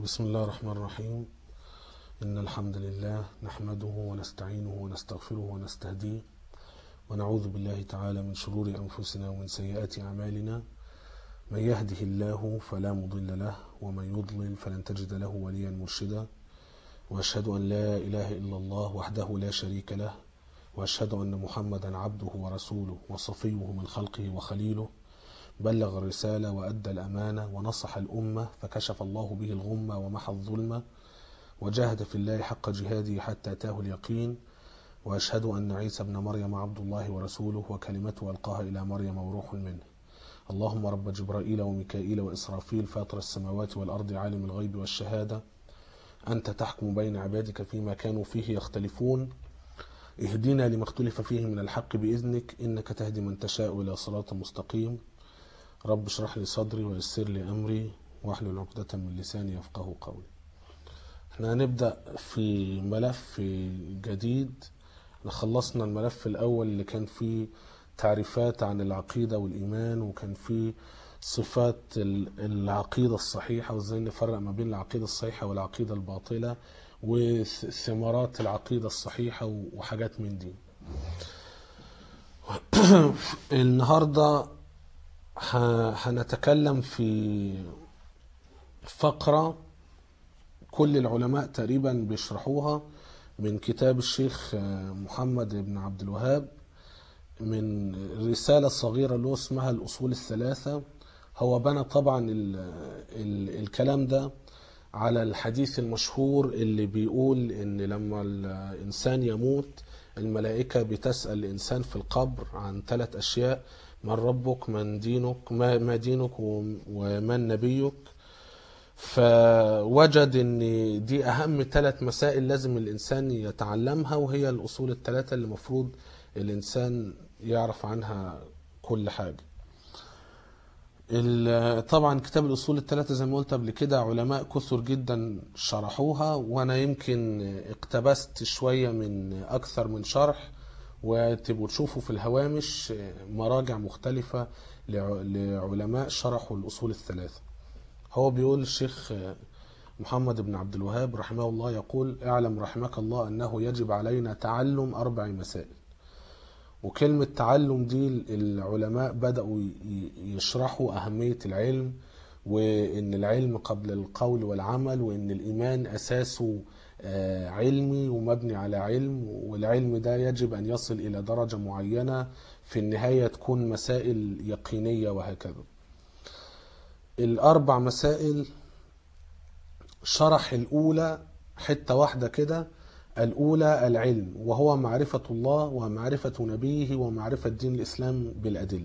بسم الله الرحمن الرحيم إن الحمد لله نحمده ونستعينه ونستغفره ونستهديه ونعوذ بالله تعالى من شرور أنفسنا ومن سيئات أعمالنا من يهده الله فلا مضل له ومن يضلل فلن تجد له وليا مرشدا وأشهد أن لا إله إلا الله وحده لا شريك له وأشهد أن محمدا عبده ورسوله وصفيه من خلقه وخليله بلغ الرسالة وأدى الأمانة ونصح الأمة فكشف الله به الغمة ومحى الظلمة وجاهد في الله حق جهاده حتى أتاه اليقين وأشهد أن عيسى ابن مريم عبد الله ورسوله وكلمته ألقاها إلى مريم وروح منه اللهم رب جبرائيل وميكائيل وإسرافيل فاطر السماوات والأرض عالم الغيب والشهادة أنت تحكم بين عبادك فيما كانوا فيه يختلفون اهدنا لما اختلف فيه من الحق بإذنك إنك تهدي من تشاء إلى صراط مستقيم رب اشرح لي صدري ويسر لي أمري واحلل عقدة من لساني يفقه قولي احنا هنبدأ في ملف جديد خلصنا الملف الأول اللي كان فيه تعريفات عن العقيدة والإيمان وكان فيه صفات العقيدة الصحيحة وازاي نفرق ما بين العقيدة الصحيحة والعقيدة الباطلة وثمرات العقيدة الصحيحة وحاجات من دي النهاردة هنتكلم في فقرة كل العلماء تقريبا بيشرحوها من كتاب الشيخ محمد بن عبد الوهاب من رسالة صغيرة له اسمها الأصول الثلاثة هو بنى طبعا ال ال الكلام ده على الحديث المشهور اللي بيقول ان لما الانسان يموت الملائكة بتسأل الانسان في القبر عن ثلاث اشياء من ربك من دينك ما دينك ومن نبيك فوجد ان دي اهم ثلاث مسائل لازم الانسان يتعلمها وهي الاصول الثلاثة اللي المفروض الانسان يعرف عنها كل حاجة طبعا كتاب الاصول الثلاثه زي ما قلت قبل كده علماء كثر جدا شرحوها وانا يمكن اقتبست شويه من اكثر من شرح وتبقوا تشوفوا في الهوامش مراجع مختلفه لعلماء شرحوا الاصول الثلاثه هو بيقول الشيخ محمد بن عبد الوهاب رحمه الله يقول اعلم رحمك الله انه يجب علينا تعلم اربع مسائل وكلمة تعلم دي العلماء بدأوا يشرحوا أهمية العلم وإن العلم قبل القول والعمل وإن الإيمان أساسه علمي ومبني على علم والعلم ده يجب أن يصل إلى درجة معينة في النهاية تكون مسائل يقينية وهكذا الأربع مسائل شرح الأولى حتة واحدة كده الأولى العلم وهو معرفة الله ومعرفة نبيه ومعرفة دين الإسلام بالأدلة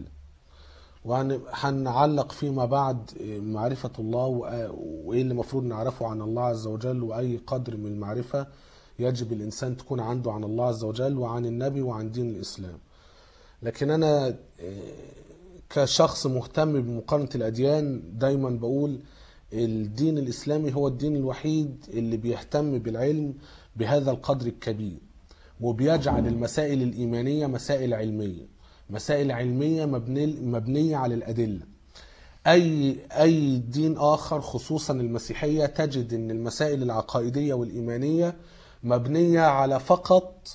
وهنعلق فيما بعد معرفة الله وإيه اللي المفروض نعرفه عن الله عز وجل وأي قدر من المعرفة يجب الإنسان تكون عنده عن الله عز وجل وعن النبي وعن دين الإسلام لكن أنا كشخص مهتم بمقارنة الأديان دايما بقول الدين الإسلامي هو الدين الوحيد اللي بيهتم بالعلم بهذا القدر الكبير وبيجعل المسائل الإيمانية مسائل علمية مسائل علمية مبنية على الأدلة أي أي دين آخر خصوصا المسيحية تجد أن المسائل العقائدية والإيمانية مبنية على فقط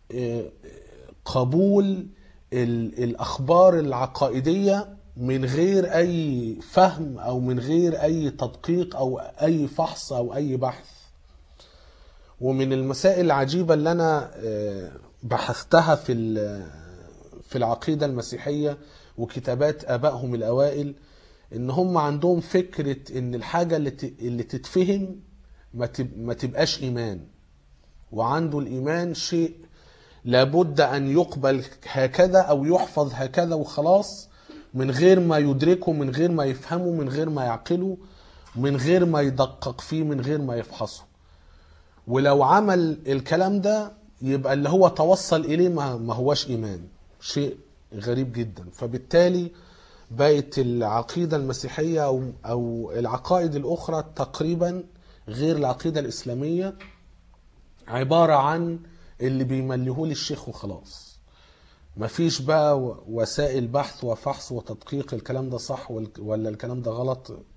قبول الأخبار العقائدية من غير أي فهم أو من غير أي تدقيق أو أي فحص أو أي بحث ومن المسائل العجيبة اللي أنا بحثتها في في العقيدة المسيحية وكتابات آبائهم الأوائل إن هم عندهم فكرة إن الحاجة اللي اللي تتفهم ما تبقاش إيمان وعنده الإيمان شيء لابد أن يقبل هكذا أو يحفظ هكذا وخلاص من غير ما يدركه من غير ما يفهمه من غير ما يعقله من غير ما يدقق فيه من غير ما يفحصه ولو عمل الكلام ده يبقى اللي هو توصل اليه ما هوش ايمان شيء غريب جدا فبالتالي بقت العقيدة المسيحية أو, أو العقائد الأخرى تقريبا غير العقيدة الإسلامية عبارة عن اللي بيملهولي الشيخ وخلاص مفيش بقى وسائل بحث وفحص وتدقيق الكلام ده صح ولا الكلام ده غلط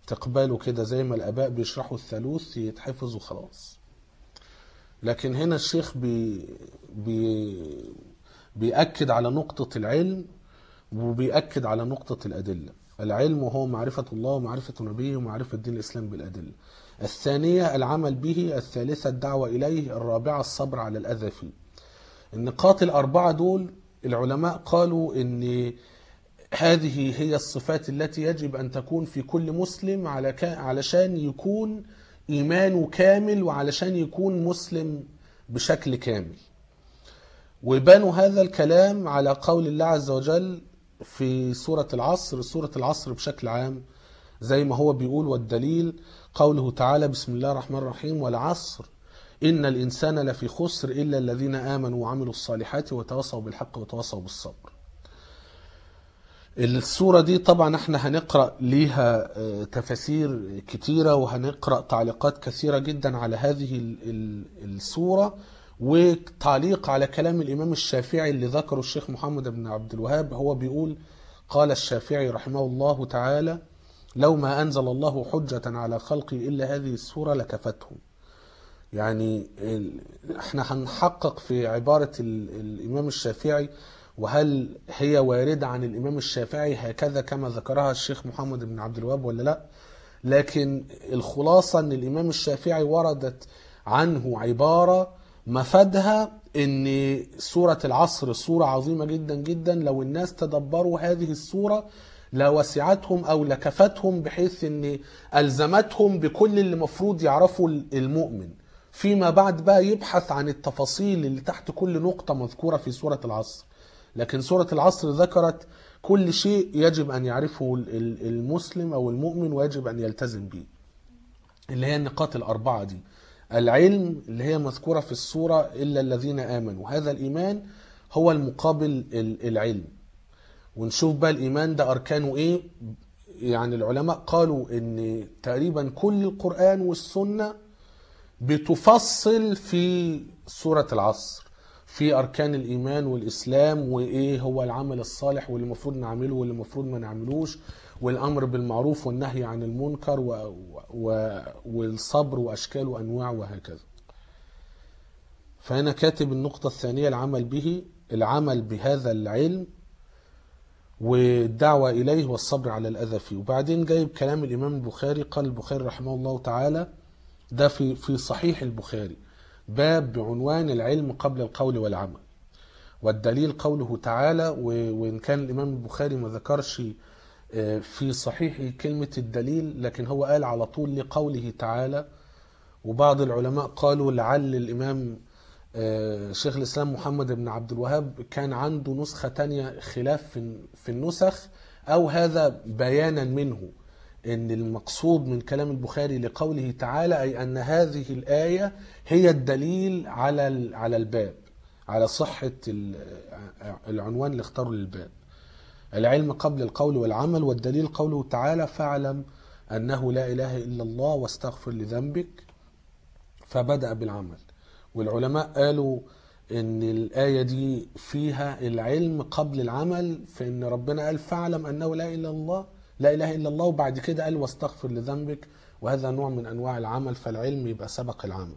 تقبله كده زي ما الآباء بيشرحوا الثالوث يتحفظ وخلاص لكن هنا الشيخ بي بي بيأكد على نقطة العلم وبيأكد على نقطة الأدلة العلم هو معرفة الله ومعرفة نبيه ومعرفة دين الإسلام بالأدلة الثانية العمل به الثالثة الدعوة إليه الرابعة الصبر على الأذى فيه النقاط الأربعة دول العلماء قالوا إن هذه هي الصفات التي يجب أن تكون في كل مسلم على كا- علشان يكون إيمانه كامل وعلشان يكون مسلم بشكل كامل وبنوا هذا الكلام على قول الله عز وجل في سورة العصر سورة العصر بشكل عام زي ما هو بيقول والدليل قوله تعالى بسم الله الرحمن الرحيم والعصر إن الإنسان لفي خسر إلا الذين آمنوا وعملوا الصالحات وتواصوا بالحق وتواصوا بالصبر السورة دي طبعا احنا هنقرأ ليها آه، تفاسير كتيرة وهنقرأ تعليقات كثيرة جدا على هذه ال- ال- السورة وتعليق على كلام الإمام الشافعي اللي ذكره الشيخ محمد بن عبد الوهاب هو بيقول قال الشافعي رحمه الله تعالى لو ما أنزل الله حجة على خلقه إلا هذه السورة لكفتهم يعني ال- احنا هنحقق في عبارة ال- الإمام الشافعي وهل هي واردة عن الإمام الشافعي هكذا كما ذكرها الشيخ محمد بن عبد الوهاب ولا لا لكن الخلاصة أن الإمام الشافعي وردت عنه عبارة مفادها أن سورة العصر سورة عظيمة جدا جدا لو الناس تدبروا هذه السورة لوسعتهم أو لكفتهم بحيث أن ألزمتهم بكل اللي مفروض يعرفوا المؤمن فيما بعد بقى يبحث عن التفاصيل اللي تحت كل نقطة مذكورة في سورة العصر لكن سورة العصر ذكرت كل شيء يجب أن يعرفه ال- ال- المسلم أو المؤمن ويجب أن يلتزم به اللي هي النقاط الأربعة دي العلم اللي هي مذكورة في السورة إلا الذين آمنوا هذا الإيمان هو المقابل ال- العلم ونشوف بقى الإيمان ده أركانه إيه يعني العلماء قالوا إن تقريبا كل القرآن والسنة بتفصل في سورة العصر في أركان الإيمان والإسلام وإيه هو العمل الصالح واللي المفروض نعمله واللي المفروض ما نعملوش والأمر بالمعروف والنهي عن المنكر و... و... والصبر وأشكال وأنواع وهكذا فهنا كاتب النقطة الثانية العمل به العمل بهذا العلم والدعوة إليه والصبر على الأذى فيه وبعدين جايب كلام الإمام البخاري قال البخاري رحمه الله تعالى ده في في صحيح البخاري باب بعنوان العلم قبل القول والعمل والدليل قوله تعالى و- وإن كان الإمام البخاري ما ذكرش آه، في صحيح كلمة الدليل لكن هو قال على طول لقوله تعالى وبعض العلماء قالوا لعل الإمام آه، شيخ الإسلام محمد بن عبد الوهاب كان عنده نسخة تانية خلاف في في النسخ أو هذا بيانا منه ان المقصود من كلام البخاري لقوله تعالى اي ان هذه الايه هي الدليل على ال- على الباب على صحه ال- العنوان اللي اختاره للباب العلم قبل القول والعمل والدليل قوله تعالى فاعلم انه لا اله الا الله واستغفر لذنبك فبدا بالعمل والعلماء قالوا ان الايه دي فيها العلم قبل العمل فان ربنا قال فاعلم انه لا اله الا الله لا اله الا الله وبعد كده قال واستغفر لذنبك وهذا نوع من انواع العمل فالعلم يبقى سبق العمل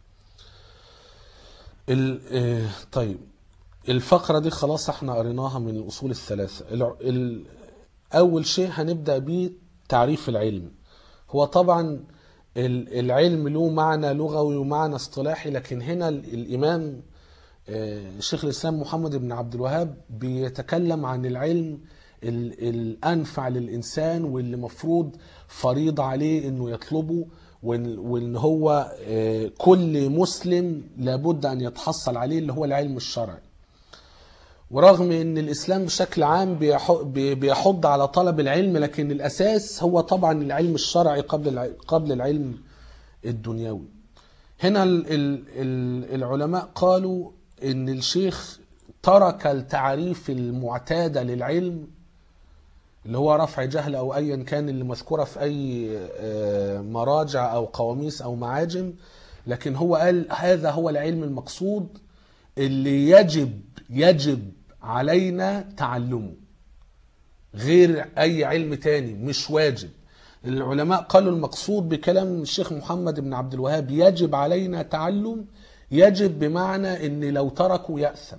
ال- آه، طيب الفقرة دي خلاص احنا قريناها من الأصول الثلاثة الع- ال- أول شيء هنبدأ بيه تعريف العلم هو طبعا ال- العلم له معنى لغوي ومعنى اصطلاحي لكن هنا ال- الإمام آه، شيخ الإسلام محمد بن عبد الوهاب بيتكلم عن العلم ال- الأنفع للإنسان واللي مفروض فريضة عليه إنه يطلبه وإن وإن هو آه، كل مسلم لابد أن يتحصل عليه اللي هو العلم الشرعي ورغم ان الاسلام بشكل عام بيح- بي- بيحض على طلب العلم لكن الاساس هو طبعا العلم الشرعي قبل الع- قبل العلم الدنيوي هنا ال- ال- ال- العلماء قالوا ان الشيخ ترك التعريف المعتادة للعلم اللي هو رفع جهل او ايا كان اللي مذكوره في اي آه، مراجع او قواميس او معاجم لكن هو قال هذا هو العلم المقصود اللي يجب يجب علينا تعلمه غير اي علم تاني مش واجب العلماء قالوا المقصود بكلام الشيخ محمد بن عبد الوهاب يجب علينا تعلم يجب بمعنى ان لو تركوا يأثم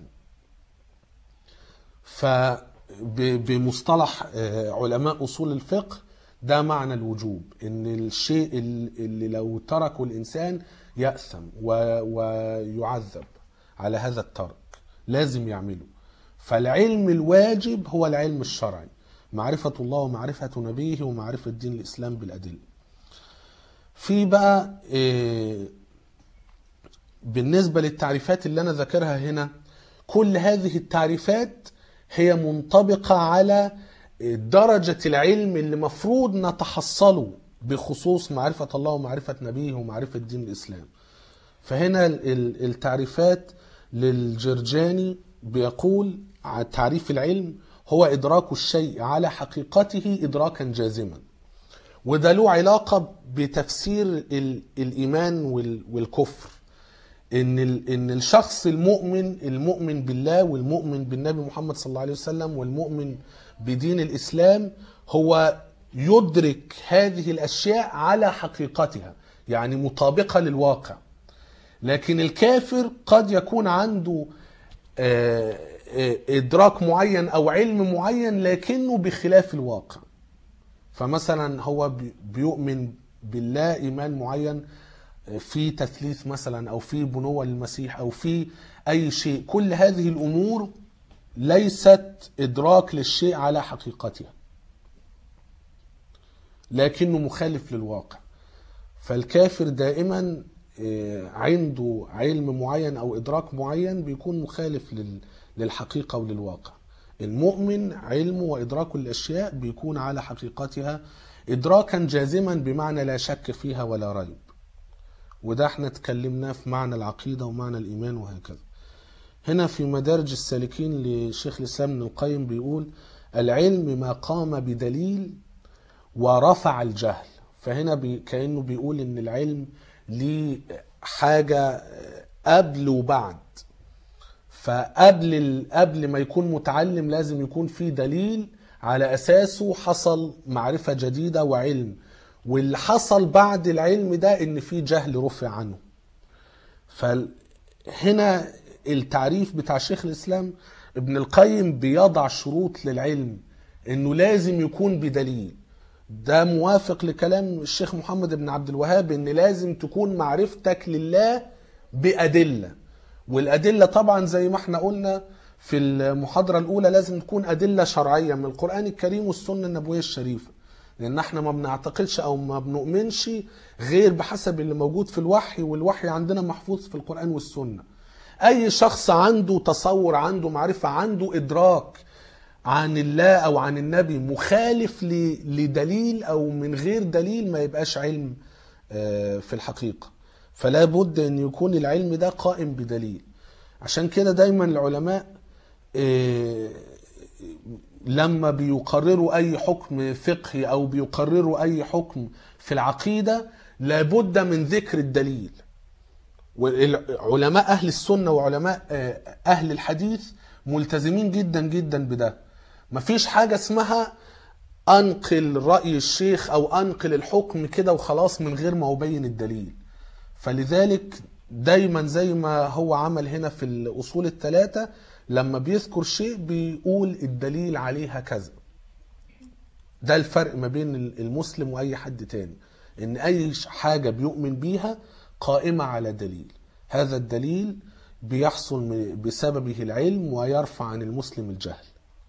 فبمصطلح علماء اصول الفقه ده معنى الوجوب ان الشيء اللي لو تركه الانسان يأثم و- ويعذب على هذا الترك لازم يعمله فالعلم الواجب هو العلم الشرعي معرفة الله ومعرفة نبيه ومعرفة دين الإسلام بالأدلة في بقى إيه، بالنسبة للتعريفات اللي أنا ذاكرها هنا كل هذه التعريفات هي منطبقة على درجة العلم اللي مفروض نتحصله بخصوص معرفة الله ومعرفة نبيه ومعرفة دين الإسلام فهنا ال- ال- التعريفات للجرجاني بيقول ع- تعريف العلم هو إدراك الشيء على حقيقته إدراكا جازما وده له علاقة بتفسير ال- الإيمان وال- والكفر ان ال- ان الشخص المؤمن المؤمن بالله والمؤمن بالنبي محمد صلى الله عليه وسلم والمؤمن بدين الاسلام هو يدرك هذه الاشياء على حقيقتها يعني مطابقه للواقع لكن الكافر قد يكون عنده آه، آه، ادراك معين او علم معين لكنه بخلاف الواقع فمثلا هو بي- بيؤمن بالله ايمان معين في تثليث مثلا او في بنوة للمسيح او في اي شيء كل هذه الامور ليست ادراك للشيء على حقيقتها لكنه مخالف للواقع فالكافر دائما آه، عنده علم معين او ادراك معين بيكون مخالف لل- للحقيقه وللواقع المؤمن علمه وادراكه للاشياء بيكون على حقيقتها ادراكا جازما بمعنى لا شك فيها ولا ريب وده احنا اتكلمناه في معنى العقيدة ومعنى الإيمان وهكذا هنا في مدارج السالكين لشيخ الإسلام ابن القيم بيقول العلم ما قام بدليل ورفع الجهل فهنا بي كأنه بيقول إن العلم ليه حاجة قبل وبعد فقبل ال- قبل ما يكون متعلم لازم يكون في دليل على اساسه حصل معرفه جديده وعلم واللي حصل بعد العلم ده ان في جهل رفع عنه فهنا التعريف بتاع شيخ الاسلام ابن القيم بيضع شروط للعلم انه لازم يكون بدليل ده موافق لكلام الشيخ محمد بن عبد الوهاب ان لازم تكون معرفتك لله بادله والادله طبعا زي ما احنا قلنا في المحاضره الاولى لازم تكون ادله شرعيه من القران الكريم والسنه النبويه الشريفه لان احنا ما بنعتقدش او ما بنؤمنش غير بحسب اللي موجود في الوحي والوحي عندنا محفوظ في القران والسنه اي شخص عنده تصور عنده معرفه عنده ادراك عن الله او عن النبي مخالف ل- لدليل او من غير دليل ما يبقاش علم آه، في الحقيقه فلا بد ان يكون العلم ده قائم بدليل عشان كده دايما العلماء آه، لما بيقرروا اي حكم فقهي او بيقرروا اي حكم في العقيده لابد من ذكر الدليل وعلماء اهل السنه وعلماء آه، اهل الحديث ملتزمين جدا جدا بده مفيش حاجه اسمها انقل راي الشيخ او انقل الحكم كده وخلاص من غير ما ابين الدليل فلذلك دايما زي ما هو عمل هنا في الاصول الثلاثه لما بيذكر شيء بيقول الدليل عليها كذا ده الفرق ما بين المسلم واي حد تاني ان اي حاجه بيؤمن بيها قائمه على دليل هذا الدليل بيحصل من- بسببه العلم ويرفع عن المسلم الجهل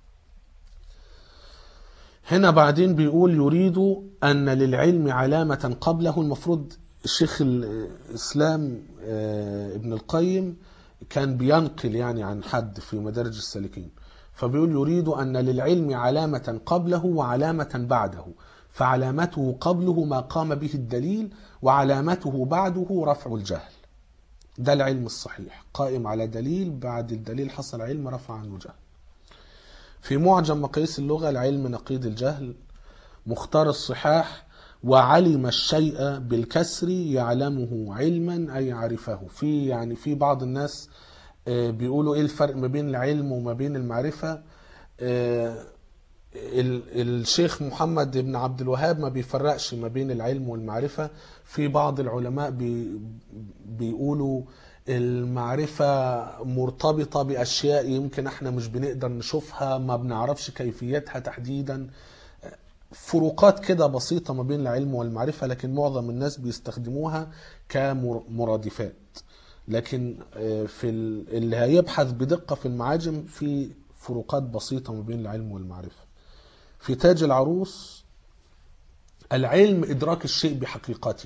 هنا بعدين بيقول يريد أن للعلم علامة قبله المفروض الشيخ الإسلام آه، ابن القيم كان بينقل يعني عن حد في مدارج السالكين فبيقول يريد أن للعلم علامة قبله وعلامة بعده فعلامته قبله ما قام به الدليل وعلامته بعده رفع الجهل ده العلم الصحيح قائم على دليل بعد الدليل حصل علم رفع عنه جهل في معجم مقاييس اللغة العلم نقيض الجهل مختار الصحاح وعلم الشيء بالكسر يعلمه علما أي عرفه في يعني في بعض الناس آه، بيقولوا ايه الفرق ما بين العلم وما بين المعرفة آه، ال- الشيخ محمد بن عبد الوهاب ما بيفرقش ما بين العلم والمعرفة في بعض العلماء بي بيقولوا المعرفة مرتبطة بأشياء يمكن احنا مش بنقدر نشوفها ما بنعرفش كيفيتها تحديدا فروقات كده بسيطة ما بين العلم والمعرفة لكن معظم الناس بيستخدموها كمرادفات لكن آه، في ال- اللي هيبحث بدقة في المعاجم في فروقات بسيطة ما بين العلم والمعرفة في تاج العروس العلم إدراك الشيء بحقيقته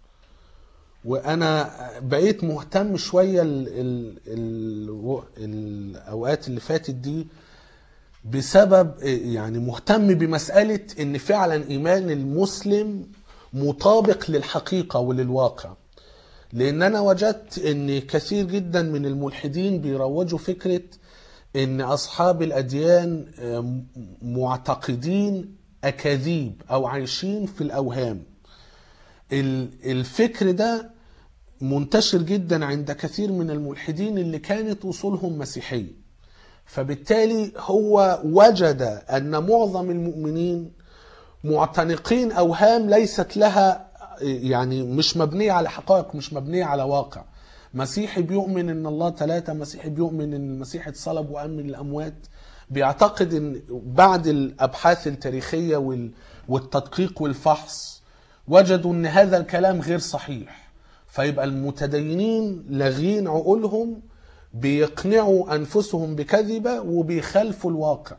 وأنا بقيت مهتم شوية ال ال ال الأوقات اللي فاتت دي بسبب يعني مهتم بمسألة إن فعلا إيمان المسلم مطابق للحقيقة وللواقع لأن أنا وجدت إن كثير جدا من الملحدين بيروجوا فكرة إن أصحاب الأديان آم، معتقدين أكاذيب أو عايشين في الأوهام ال- الفكر ده منتشر جدا عند كثير من الملحدين اللي كانت أصولهم مسيحية فبالتالي هو وجد أن معظم المؤمنين معتنقين أوهام ليست لها يعني مش مبنية على حقائق مش مبنية على واقع مسيحي بيؤمن ان الله ثلاثة مسيحي بيؤمن ان المسيح اتصلب وقام من الاموات بيعتقد ان بعد الابحاث التاريخية وال- والتدقيق والفحص وجدوا ان هذا الكلام غير صحيح فيبقى المتدينين لاغين عقولهم بيقنعوا انفسهم بكذبة وبيخالفوا الواقع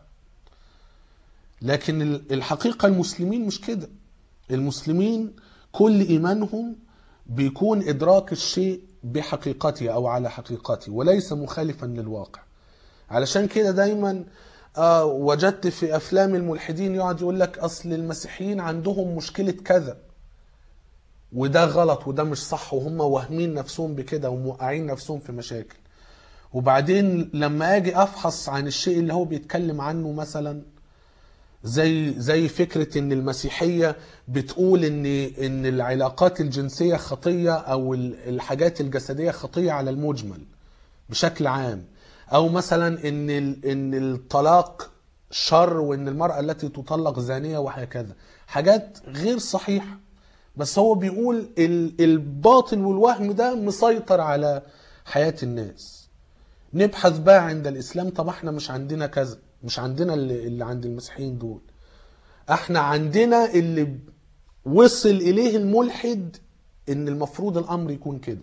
لكن ال- الحقيقة المسلمين مش كده المسلمين كل إيمانهم بيكون إدراك الشيء بحقيقته أو على حقيقته وليس مخالفا للواقع علشان كده دايما آه وجدت في أفلام الملحدين يقعد يقول لك أصل المسيحيين عندهم مشكلة كذا وده غلط وده مش صح وهم واهمين نفسهم بكده وموقعين نفسهم في مشاكل وبعدين لما اجي افحص عن الشيء اللي هو بيتكلم عنه مثلا زي زي فكره ان المسيحيه بتقول ان ان العلاقات الجنسيه خطيه او ال- الحاجات الجسديه خطيه على المجمل بشكل عام او مثلا ان ال- ان الطلاق شر وان المراه التي تطلق زانيه وهكذا حاجات غير صحيحه بس هو بيقول ال- الباطل والوهم ده مسيطر على حياه الناس نبحث بقى عند الاسلام طب احنا مش عندنا كذا مش عندنا اللي, اللي عند المسيحيين دول احنا عندنا اللي وصل اليه الملحد ان المفروض الامر يكون كده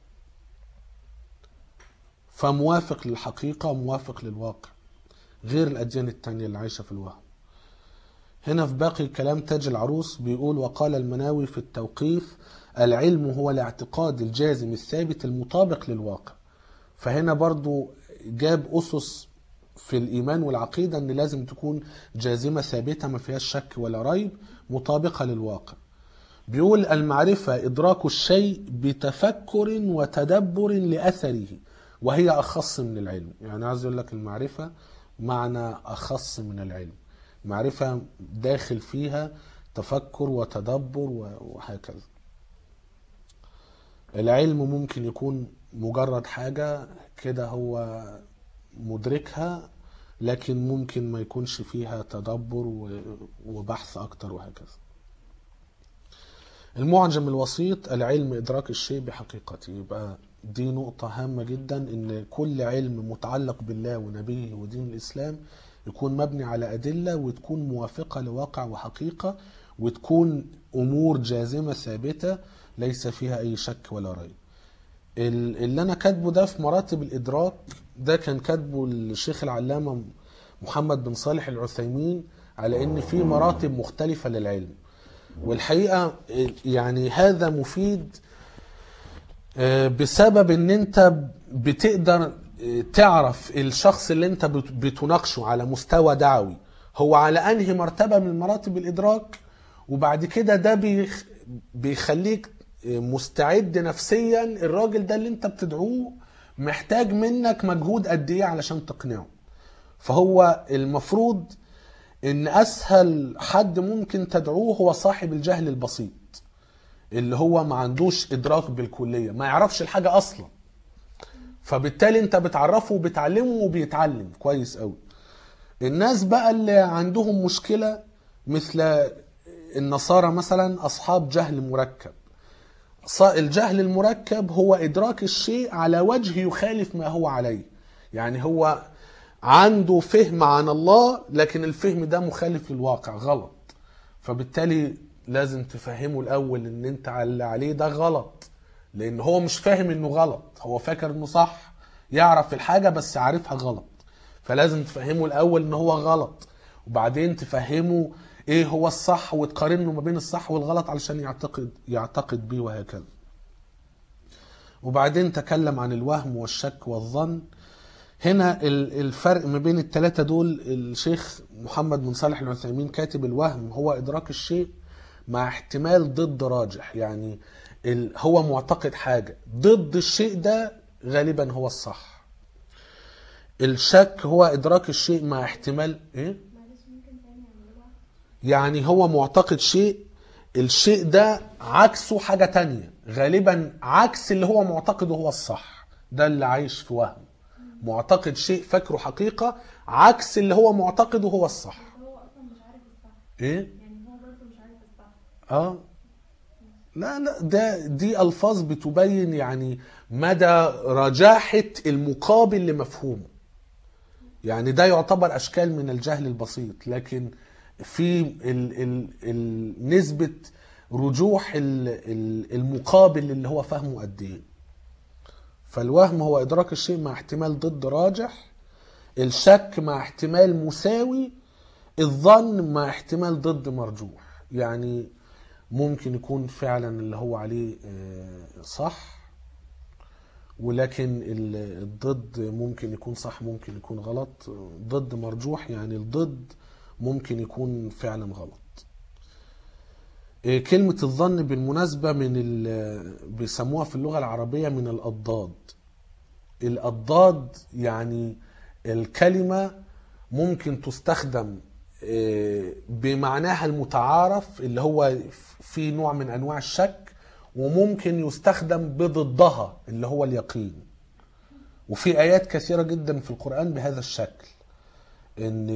فموافق للحقيقة موافق للواقع غير الأديان التانية اللي عايشة في الوهم هنا في باقي كلام تاج العروس بيقول وقال المناوي في التوقيف العلم هو الاعتقاد الجازم الثابت المطابق للواقع فهنا برضو جاب أسس في الإيمان والعقيدة أن لازم تكون جازمة ثابتة ما فيهاش شك ولا ريب مطابقة للواقع بيقول المعرفة إدراك الشيء بتفكر وتدبر لأثره وهي أخص من العلم يعني عايز أقول لك المعرفة معنى أخص من العلم معرفة داخل فيها تفكر وتدبر وهكذا العلم ممكن يكون مجرد حاجة كده هو مدركها لكن ممكن ما يكونش فيها تدبر و- وبحث أكتر وهكذا المعجم الوسيط العلم إدراك الشيء بحقيقته يبقى دي نقطة هامة جدا إن كل علم متعلق بالله ونبيه ودين الإسلام يكون مبني على أدلة وتكون موافقة لواقع وحقيقة وتكون أمور جازمة ثابتة ليس فيها أي شك ولا ريب ال- اللي أنا كاتبه ده في مراتب الإدراك ده كان كاتبه الشيخ العلامة محمد بن صالح العثيمين على إن في مراتب مختلفة للعلم والحقيقة يعني هذا مفيد آه، بسبب ان انت بتقدر آه، تعرف الشخص اللي انت بت- بتناقشه على مستوى دعوي هو على انهي مرتبة من مراتب الادراك وبعد كده ده بيخ بيخليك آه، مستعد نفسيا الراجل ده اللي انت بتدعوه محتاج منك مجهود قد ايه علشان تقنعه فهو المفروض ان اسهل حد ممكن تدعوه هو صاحب الجهل البسيط اللي هو ما عندوش ادراك بالكليه ما يعرفش الحاجه اصلا فبالتالي انت بتعرفه وبتعلمه وبيتعلم كويس قوي الناس بقى اللي عندهم مشكلة مثل النصارى مثلا أصحاب جهل مركب ص- الجهل المركب هو إدراك الشيء على وجه يخالف ما هو عليه يعني هو عنده فهم عن الله لكن الفهم ده مخالف للواقع غلط فبالتالي لازم تفهمه الأول إن أنت على اللي عليه ده غلط لأن هو مش فاهم إنه غلط هو فاكر إنه صح يعرف الحاجة بس عارفها غلط فلازم تفهمه الأول إن هو غلط وبعدين تفهمه إيه هو الصح وتقارنه ما بين الصح والغلط علشان يعتقد يعتقد بيه وهكذا وبعدين تكلم عن الوهم والشك والظن هنا ال- الفرق ما بين الثلاثة دول الشيخ محمد بن صالح العثيمين كاتب الوهم هو إدراك الشيء مع احتمال ضد راجح يعني ال- هو معتقد حاجة ضد الشيء ده غالبا هو الصح الشك هو إدراك الشيء مع احتمال إيه؟ معلش ممكن تاني يعملوها يعني هو معتقد شيء الشيء ده عكسه حاجة تانية غالبا عكس اللي هو معتقده هو الصح ده اللي عايش في وهم معتقد شيء فاكره حقيقة عكس اللي هو معتقده هو الصح هو اصلا مش عارف الصح ايه يعني هو برضه مش عارف الصح اه لا لا ده دي الفاظ بتبين يعني مدى رجاحة المقابل لمفهومه يعني ده يعتبر اشكال من الجهل البسيط لكن في ال ال ال نسبة رجوح ال ال المقابل اللي هو فهمه قد ايه فالوهم هو ادراك الشيء مع احتمال ضد راجح الشك مع احتمال مساوي الظن مع احتمال ضد مرجوح يعني ممكن يكون فعلا اللي هو عليه آه، صح ولكن ال- الضد ممكن يكون صح ممكن يكون غلط ضد مرجوح يعني الضد ممكن يكون فعلا غلط آه، كلمة الظن بالمناسبة من ال- بيسموها في اللغة العربية من الأضداد الأضداد يعني الكلمة ممكن تستخدم آه، بمعناها المتعارف اللي هو في نوع من أنواع الشك وممكن يستخدم بضدها اللي هو اليقين وفي آيات كثيرة جدا في القرآن بهذا الشكل إن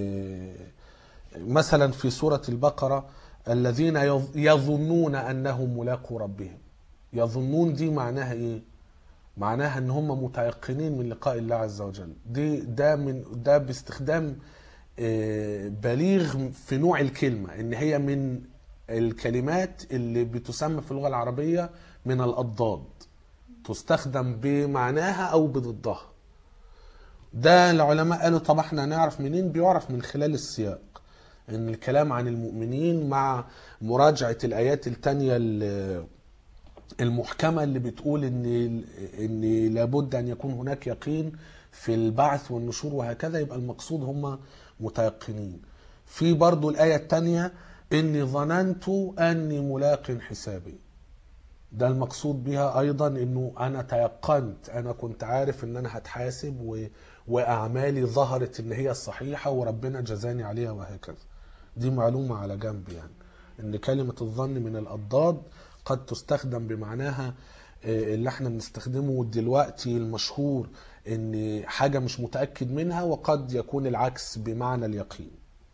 مثلا في سورة البقرة الذين يظ- يظنون أنهم ملاقو ربهم يظنون دي معناها إيه؟ معناها ان هم متيقنين من لقاء الله عز وجل دي ده من ده باستخدام آه، بليغ في نوع الكلمه ان هي من الكلمات اللي بتسمى في اللغه العربيه من الاضداد تستخدم بمعناها او بضدها ده العلماء قالوا طب احنا هنعرف منين بيعرف من خلال السياق ان الكلام عن المؤمنين مع مراجعه الايات التانيه اللي المحكمة اللي بتقول ان ان لابد ان يكون هناك يقين في البعث والنشور وهكذا يبقى المقصود هم متيقنين في برضو الآية الثانية إني ظننت أني ملاق حسابي ده المقصود بها أيضا إنه أنا تيقنت أنا كنت عارف إن أنا هتحاسب و... وأعمالي ظهرت إن هي الصحيحة وربنا جزاني عليها وهكذا دي معلومة على جنب يعني إن كلمة الظن من الأضداد قد تستخدم بمعناها آه، اللي احنا بنستخدمه دلوقتي المشهور ان حاجة مش متأكد منها وقد يكون العكس بمعنى اليقين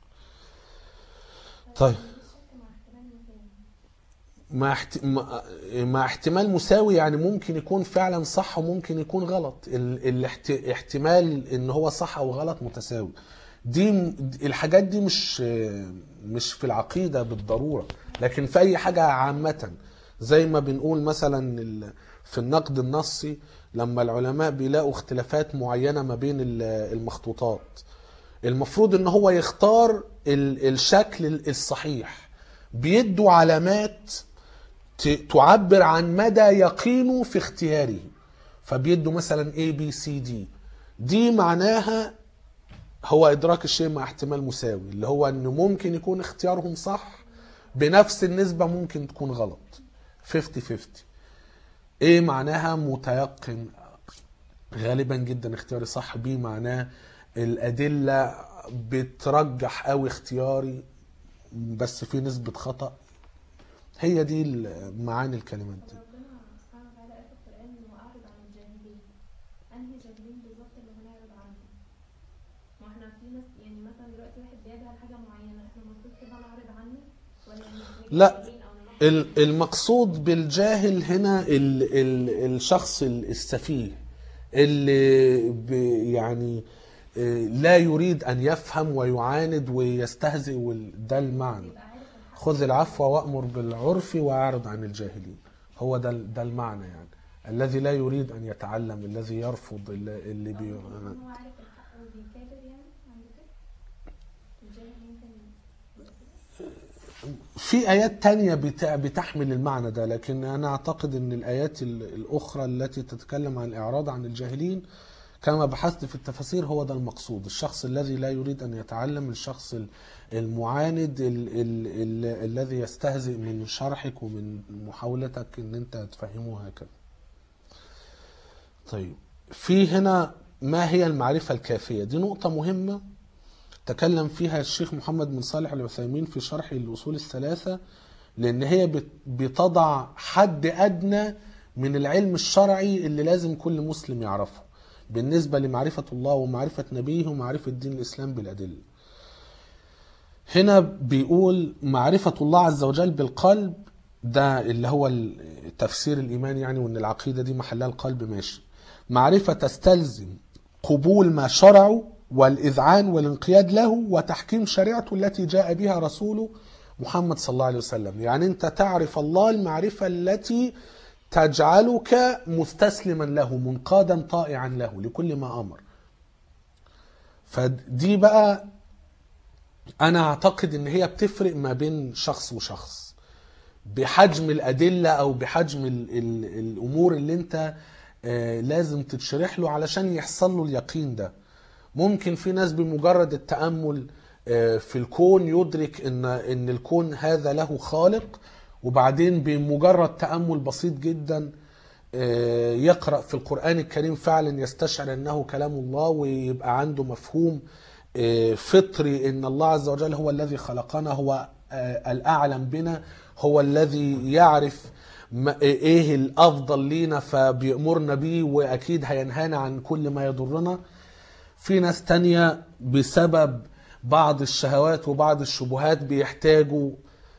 طيب الشك مع احتمال مساوي مع احت... مع- مع احتمال مساوي يعني ممكن يكون فعلا صح وممكن يكون غلط ال... الاحت... احتمال ان هو صح او غلط متساوي دي الحاجات دي مش مش في العقيدة بالضرورة لكن في اي حاجة عامة زي ما بنقول مثلا ال- في النقد النصي لما العلماء بيلاقوا اختلافات معينة ما بين ال- المخطوطات المفروض ان هو يختار ال- الشكل الصحيح بيدوا علامات ت- تعبر عن مدى يقينه في اختياره فبيدوا مثلا A B C D دي معناها هو ادراك الشيء مع احتمال مساوي اللي هو انه ممكن يكون اختيارهم صح بنفس النسبة ممكن تكون غلط 50 50 ايه معناها متيقن غالبا جدا اختياري صح بيه معناه الأدلة بترجح قوي اختياري بس في نسبة خطأ هي دي ال- معاني الكلمات دي ربنا سبحانه وتعالى قال في القرآن إنه أعرض عن الجاهلين أنهي جاهلين بالظبط اللي هنعرض عنهم ما احنا في ناس يعني بيجهل حاجه معينه احنا المفروض كده نعرض عنه ولا نبقى لا. جاهلين او ننقص ال- المقصود بالجاهل هنا ال ال الشخص السفيه اللي ب- يعني آه، لا يريد ان يفهم ويعاند ويستهزئ وال- ده المعنى يبقى عارف الحق خذ العفو وامر بالعرف واعرض عن الجاهلين هو ده ال- ده المعنى يعني الذي لا يريد ان يتعلم الذي يرفض اللي اللي بي... هو عارف الحق وبيكابر يعني عند كده الجاهل يمكن في آيات تانية بت- بتحمل المعنى ده لكن أنا أعتقد أن الآيات ال- الأخرى التي تتكلم عن الإعراض عن الجاهلين كما بحثت في التفاسير هو ده المقصود الشخص الذي لا يريد أن يتعلم الشخص ال- المعاند ال ال ال الذي يستهزئ من شرحك ومن محاولتك أن أنت تفهمه هكذا طيب في هنا ما هي المعرفة الكافية دي نقطة مهمة تكلم فيها الشيخ محمد بن صالح العثيمين في شرح الأصول الثلاثة لأن هي بت- بتضع حد أدنى من العلم الشرعي اللي لازم كل مسلم يعرفه بالنسبة لمعرفة الله ومعرفة نبيه ومعرفة دين الإسلام بالأدلة هنا بيقول معرفة الله عز وجل بالقلب ده اللي هو تفسير الإيمان يعني وأن العقيدة دي محلها القلب ماشي معرفة تستلزم قبول ما شرعه والإذعان والانقياد له وتحكيم شريعته التي جاء بها رسوله محمد صلى الله عليه وسلم يعني أنت تعرف الله المعرفة التي تجعلك مستسلما له منقادا طائعا له لكل ما أمر فدي بقى أنا أعتقد إن هي بتفرق ما بين شخص وشخص بحجم الأدلة أو بحجم ال ال الأمور اللي أنت آه، لازم تتشرح له علشان يحصل له اليقين ده ممكن في ناس بمجرد التأمل آه، في الكون يدرك ان ان الكون هذا له خالق وبعدين بمجرد تأمل بسيط جدا آه، يقرأ في القرآن الكريم فعلا يستشعر انه كلام الله ويبقى عنده مفهوم آه، فطري ان الله عز وجل هو الذي خلقنا هو آه، الأعلم بنا هو الذي يعرف ما- ايه الافضل لينا فبيأمرنا بيه واكيد هينهانا عن كل ما يضرنا في ناس تانية بسبب بعض الشهوات وبعض الشبهات بيحتاجوا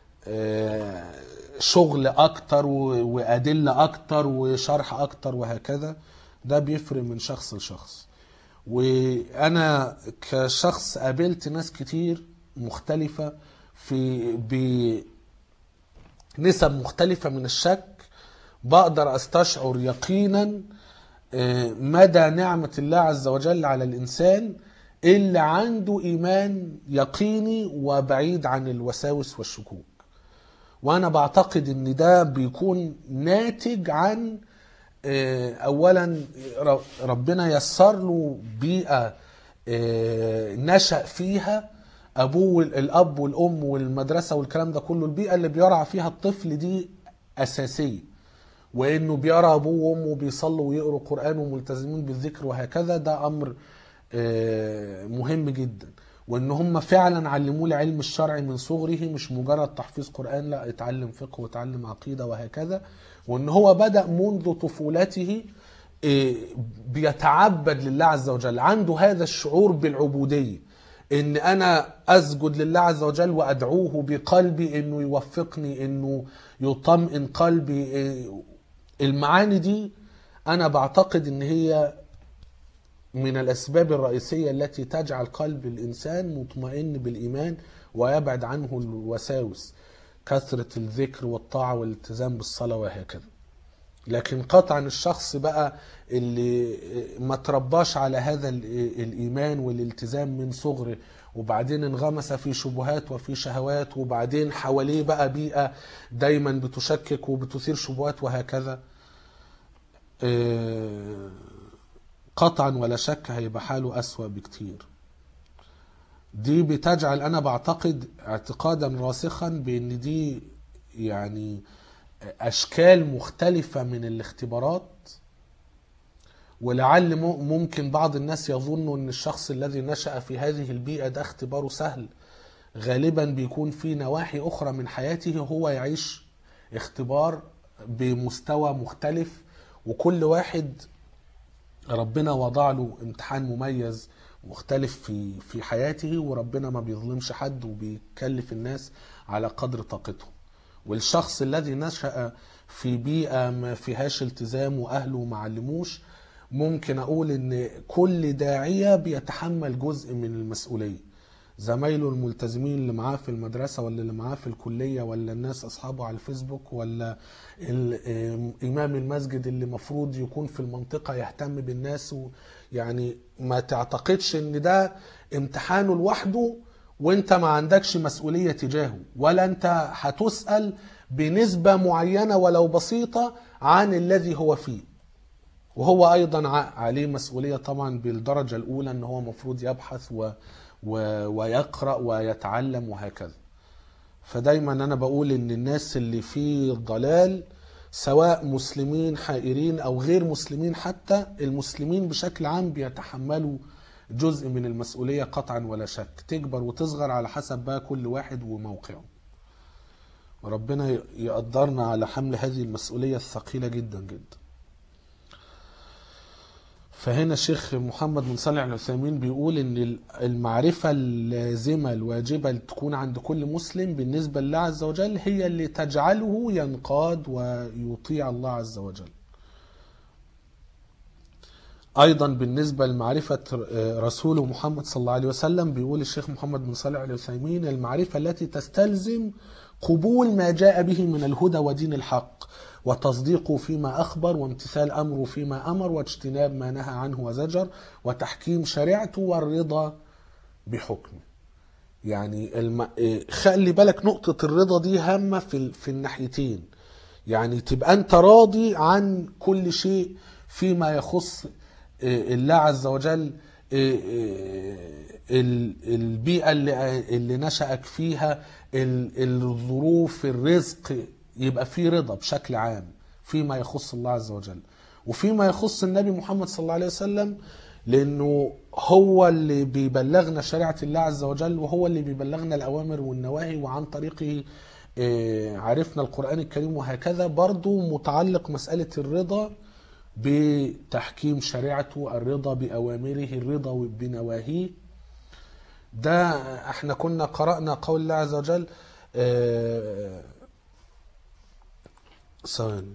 آه، شغل اكتر و- وادلة اكتر وشرح اكتر وهكذا ده بيفرق من شخص لشخص وانا كشخص قابلت ناس كتير مختلفة في بنسب مختلفة من الشك بقدر استشعر يقينا آه، مدى نعمة الله عز وجل على الإنسان اللي عنده إيمان يقيني وبعيد عن الوساوس والشكوك وأنا بعتقد إن ده بيكون ناتج عن آه، أولا ر- ربنا يسر له بيئة آه، نشأ فيها أبوه الأب والأم والمدرسة والكلام ده كله البيئة اللي بيرعى فيها الطفل دي أساسية وانه بيرى ابوه وامه بيصلوا ويقروا قران وملتزمين بالذكر وهكذا ده امر آه، مهم جدا وان هم فعلا علموه العلم الشرعي من صغره مش مجرد تحفيظ قران لا اتعلم فقه واتعلم عقيده وهكذا وان هو بدا منذ طفولته آه، بيتعبد لله عز وجل عنده هذا الشعور بالعبوديه ان انا اسجد لله عز وجل وادعوه بقلبي انه يوفقني انه يطمئن قلبي إيه، المعاني دي انا بعتقد ان هي من الاسباب الرئيسيه التي تجعل قلب الانسان مطمئن بالايمان ويبعد عنه الوساوس كثره الذكر والطاعه والالتزام بالصلاه وهكذا لكن قطعا الشخص بقى اللي ما ترباش على هذا ال- الايمان والالتزام من صغره وبعدين انغمس في شبهات وفي شهوات وبعدين حواليه بقى بيئه دايما بتشكك وبتثير شبهات وهكذا آه، قطعا ولا شك هيبقى حاله اسوأ بكتير دي بتجعل انا بعتقد اعتقادا راسخا بان دي يعني اشكال مختلفه من الاختبارات ولعل م- ممكن بعض الناس يظنوا ان الشخص الذي نشأ في هذه البيئه ده اختباره سهل غالبا بيكون في نواحي اخرى من حياته هو يعيش اختبار بمستوى مختلف وكل واحد ربنا وضع له امتحان مميز مختلف في في حياته وربنا ما بيظلمش حد وبيكلف الناس على قدر طاقتهم والشخص الذي نشأ في بيئة ما فيهاش التزام وأهله ما علموش ممكن أقول إن كل داعية بيتحمل جزء من المسؤولية زمايله الملتزمين اللي معاه في المدرسة ولا اللي معاه في الكلية ولا الناس أصحابه على الفيسبوك ولا ال- آم، إمام المسجد اللي مفروض يكون في المنطقة يهتم بالناس و- يعني ما تعتقدش إن ده امتحانه لوحده وانت ما عندكش مسؤولية تجاهه ولا انت هتسأل بنسبة معينة ولو بسيطة عن الذي هو فيه وهو ايضا ع- عليه مسؤوليه طبعا بالدرجه الاولى ان هو المفروض يبحث و و ويقرا ويتعلم وهكذا فدايما انا بقول ان الناس اللي في ضلال سواء مسلمين حائرين او غير مسلمين حتى المسلمين بشكل عام بيتحملوا جزء من المسؤوليه قطعا ولا شك تكبر وتصغر على حسب بقى كل واحد وموقعه وربنا ي- يقدرنا على حمل هذه المسؤوليه الثقيله جدا جدا فهنا الشيخ محمد بن صالح العثيمين بيقول ان المعرفة اللازمة الواجبة اللي تكون عند كل مسلم بالنسبة لله عز وجل هي اللي تجعله ينقاد ويطيع الله عز وجل ايضا بالنسبة لمعرفة رسوله محمد صلى الله عليه وسلم بيقول الشيخ محمد بن صالح العثيمين المعرفة التي تستلزم قبول ما جاء به من الهدى ودين الحق وتصديقه فيما أخبر وامتثال أمره فيما أمر واجتناب ما نهى عنه وزجر وتحكيم شريعته والرضا بحكمه يعني الم... إيه، خلي بالك نقطة الرضا دي هامة في ال... في الناحيتين يعني تبقى أنت راضي عن كل شيء فيما يخص إيه، الله عز وجل إيه، إيه، ال- البيئة اللي, اللي نشأك فيها ال- الظروف الرزق يبقى في رضا بشكل عام فيما يخص الله عز وجل وفيما يخص النبي محمد صلى الله عليه وسلم لأنه هو اللي بيبلغنا شريعة الله عز وجل وهو اللي بيبلغنا الأوامر والنواهي وعن طريقه آه، عرفنا القرآن الكريم وهكذا برضو متعلق مسألة الرضا بتحكيم شريعته الرضا بأوامره الرضا بنواهيه ده احنا كنا قرأنا قول الله عز وجل آه، ثواني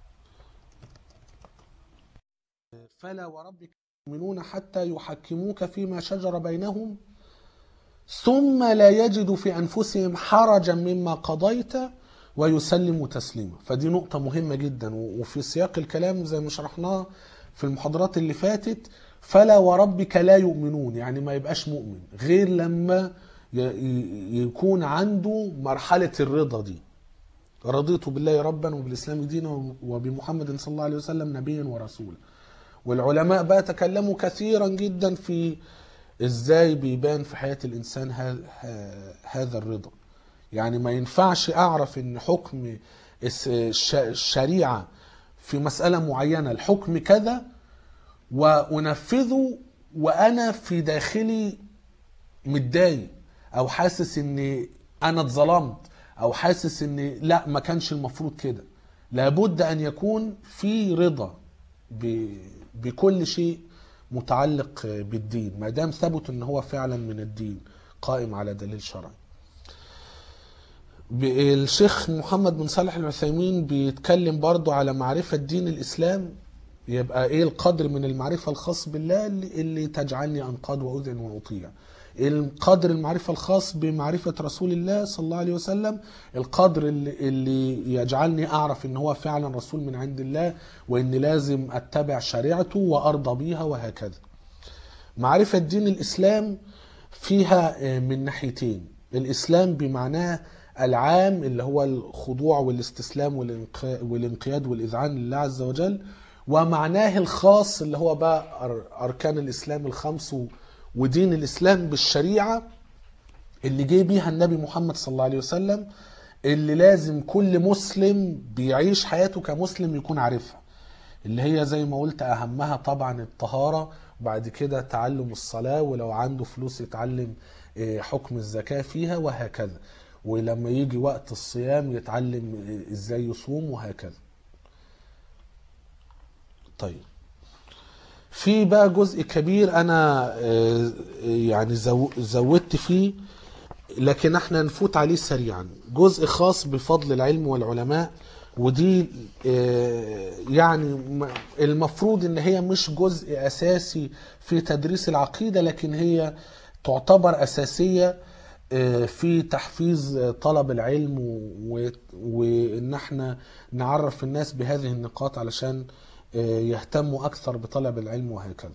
فلا وربك يؤمنون حتى يحكموك فيما شجر بينهم ثم لا يجدوا في أنفسهم حرجا مما قضيت ويسلموا تسليما فدي نقطة مهمة جدا و- وفي سياق الكلام زي ما شرحناه في المحاضرات اللي فاتت فلا وربك لا يؤمنون يعني ما يبقاش مؤمن غير لما ي- ي- يكون عنده مرحلة الرضا دي رضيت بالله ربا وبالإسلام دينا وبمحمد صلى الله عليه وسلم نبيا ورسولا والعلماء بقى تكلموا كثيرا جدا في ازاي بيبان في حياة الإنسان ه- ه- هذا الرضا يعني ما ينفعش أعرف إن حكم الس- الش- الشريعة في مسألة معينة الحكم كذا وأنفذه وأنا في داخلي متضايق او حاسس ان انا اتظلمت او حاسس ان لا ما كانش المفروض كده لابد ان يكون في رضا ب... بكل شيء متعلق بالدين ما دام ثبت ان هو فعلا من الدين قائم على دليل شرعي ب- الشيخ محمد بن صالح العثيمين بيتكلم برضو على معرفة دين الإسلام يبقى ايه القدر من المعرفة الخاص بالله اللي, اللي تجعلني انقاد واذن واطيع القدر المعرفة الخاص بمعرفة رسول الله صلى الله عليه وسلم القدر اللي, اللي يجعلني اعرف ان هو فعلا رسول من عند الله وان لازم اتبع شريعته وارضى بيها وهكذا معرفة دين الإسلام فيها آه، من ناحيتين الإسلام بمعناه العام اللي هو الخضوع والاستسلام والانق- والانقياد والإذعان لله عز وجل ومعناه الخاص اللي هو بقى أر- أركان الإسلام الخمس و- ودين الإسلام بالشريعة اللي جه بيها النبي محمد صلى الله عليه وسلم اللي لازم كل مسلم بيعيش حياته كمسلم يكون عارفها اللي هي زي ما قلت اهمها طبعا الطهارة وبعد كده تعلم الصلاة ولو عنده فلوس يتعلم آه، حكم الزكاة فيها وهكذا ولما يجي وقت الصيام يتعلم آه، ازاي يصوم وهكذا طيب في بقى جزء كبير انا آه، يعني زو- زودت فيه لكن احنا نفوت عليه سريعا جزء خاص بفضل العلم والعلماء ودي آه، يعني م- المفروض ان هي مش جزء اساسي في تدريس العقيدة لكن هي تعتبر اساسية آه، في تحفيز آه، طلب العلم و- وان احنا نعرف الناس بهذه النقاط علشان آه، يهتموا اكثر بطلب العلم وهكذا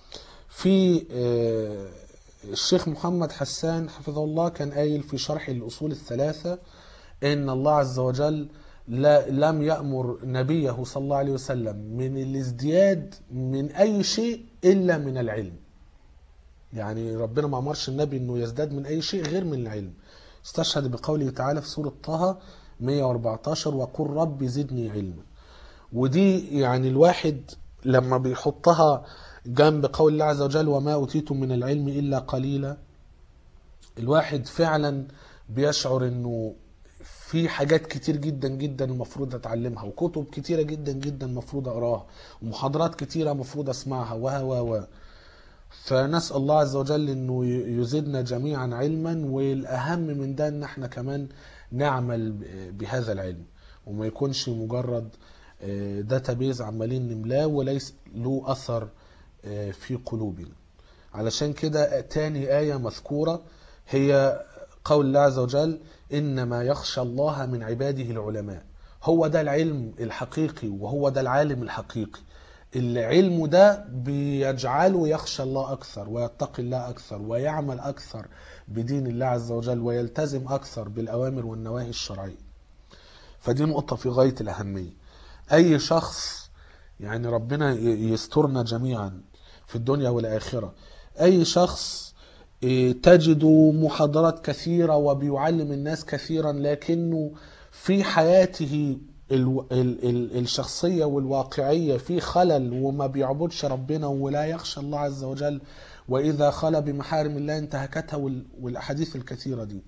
في آه، الشيخ محمد حسان حفظه الله كان قايل في شرح الأصول الثلاثة إن الله عز وجل لا لم يأمر نبيه صلى الله عليه وسلم من الازدياد من أي شيء إلا من العلم يعني ربنا ما أمرش النبي أنه يزداد من أي شيء غير من العلم استشهد بقوله تعالى في سورة طه 114 وقل رب زدني علما ودي يعني الواحد لما بيحطها جنب قول الله عز وجل وما أوتيتم من العلم إلا قليلا الواحد فعلا بيشعر انه في حاجات كتير جدا جدا المفروض اتعلمها وكتب كتيرة جدا جدا المفروض اقراها ومحاضرات كتيرة المفروض اسمعها و و و فنسأل الله عز وجل انه يزيدنا جميعا علما والاهم من ده ان احنا كمان نعمل بهذا العلم وما يكونش مجرد داتابيز عمالين نملاه وليس له اثر آه، في قلوبنا علشان كده تاني آية مذكورة هي قول الله عز وجل إنما يخشى الله من عباده العلماء هو ده العلم الحقيقي وهو ده العالم الحقيقي العلم ده بيجعله يخشى الله أكثر ويتقي الله أكثر ويعمل أكثر بدين الله عز وجل ويلتزم أكثر بالأوامر والنواهي الشرعية فدي نقطة في غاية الأهمية أي شخص يعني ربنا ي- يسترنا جميعا في الدنيا والآخرة أي شخص إيه، تجد محاضرات كثيرة وبيعلم الناس كثيرا لكنه في حياته ال ال ال الشخصية والواقعية في خلل وما بيعبدش ربنا ولا يخشى الله عز وجل وإذا خلى بمحارم الله انتهكتها وال- والأحاديث الكثيرة دي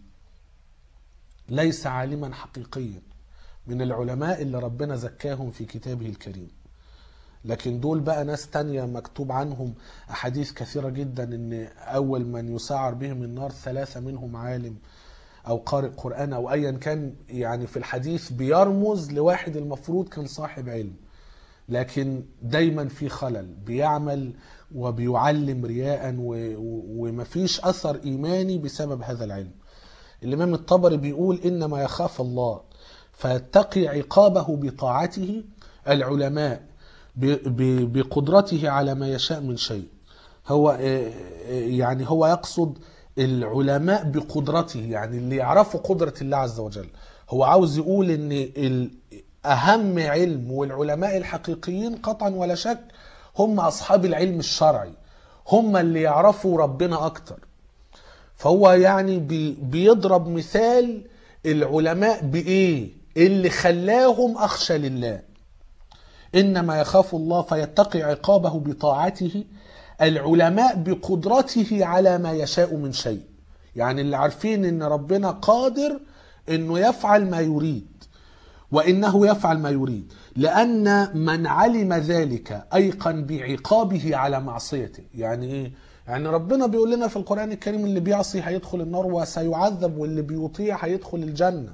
ليس عالما حقيقيا من العلماء اللي ربنا زكاهم في كتابه الكريم لكن دول بقى ناس تانية مكتوب عنهم أحاديث كثيرة جدا إن أول من يسعر بهم النار ثلاثة منهم عالم أو قارئ قرآن أو أيا كان يعني في الحديث بيرمز لواحد المفروض كان صاحب علم لكن دايما في خلل بيعمل وبيعلم رياء و- و- ومفيش أثر إيماني بسبب هذا العلم الإمام الطبري بيقول إنما يخاف الله فيتقي عقابه بطاعته العلماء ب- ب- بقدرته على ما يشاء من شيء هو آه، آه، يعني هو يقصد العلماء بقدرته يعني اللي يعرفوا قدرة الله عز وجل هو عاوز يقول ان ال- اهم علم والعلماء الحقيقيين قطعا ولا شك هم اصحاب العلم الشرعي هم اللي يعرفوا ربنا اكتر فهو يعني بي بيضرب مثال العلماء بايه اللي خلاهم اخشى لله انما يخاف الله فيتقي عقابه بطاعته العلماء بقدرته على ما يشاء من شيء يعني اللي عارفين ان ربنا قادر انه يفعل ما يريد وانه يفعل ما يريد لان من علم ذلك ايقن بعقابه على معصيته يعني ايه يعني ربنا بيقول لنا في القران الكريم اللي بيعصي هيدخل النار وسيعذب واللي بيطيع هيدخل الجنه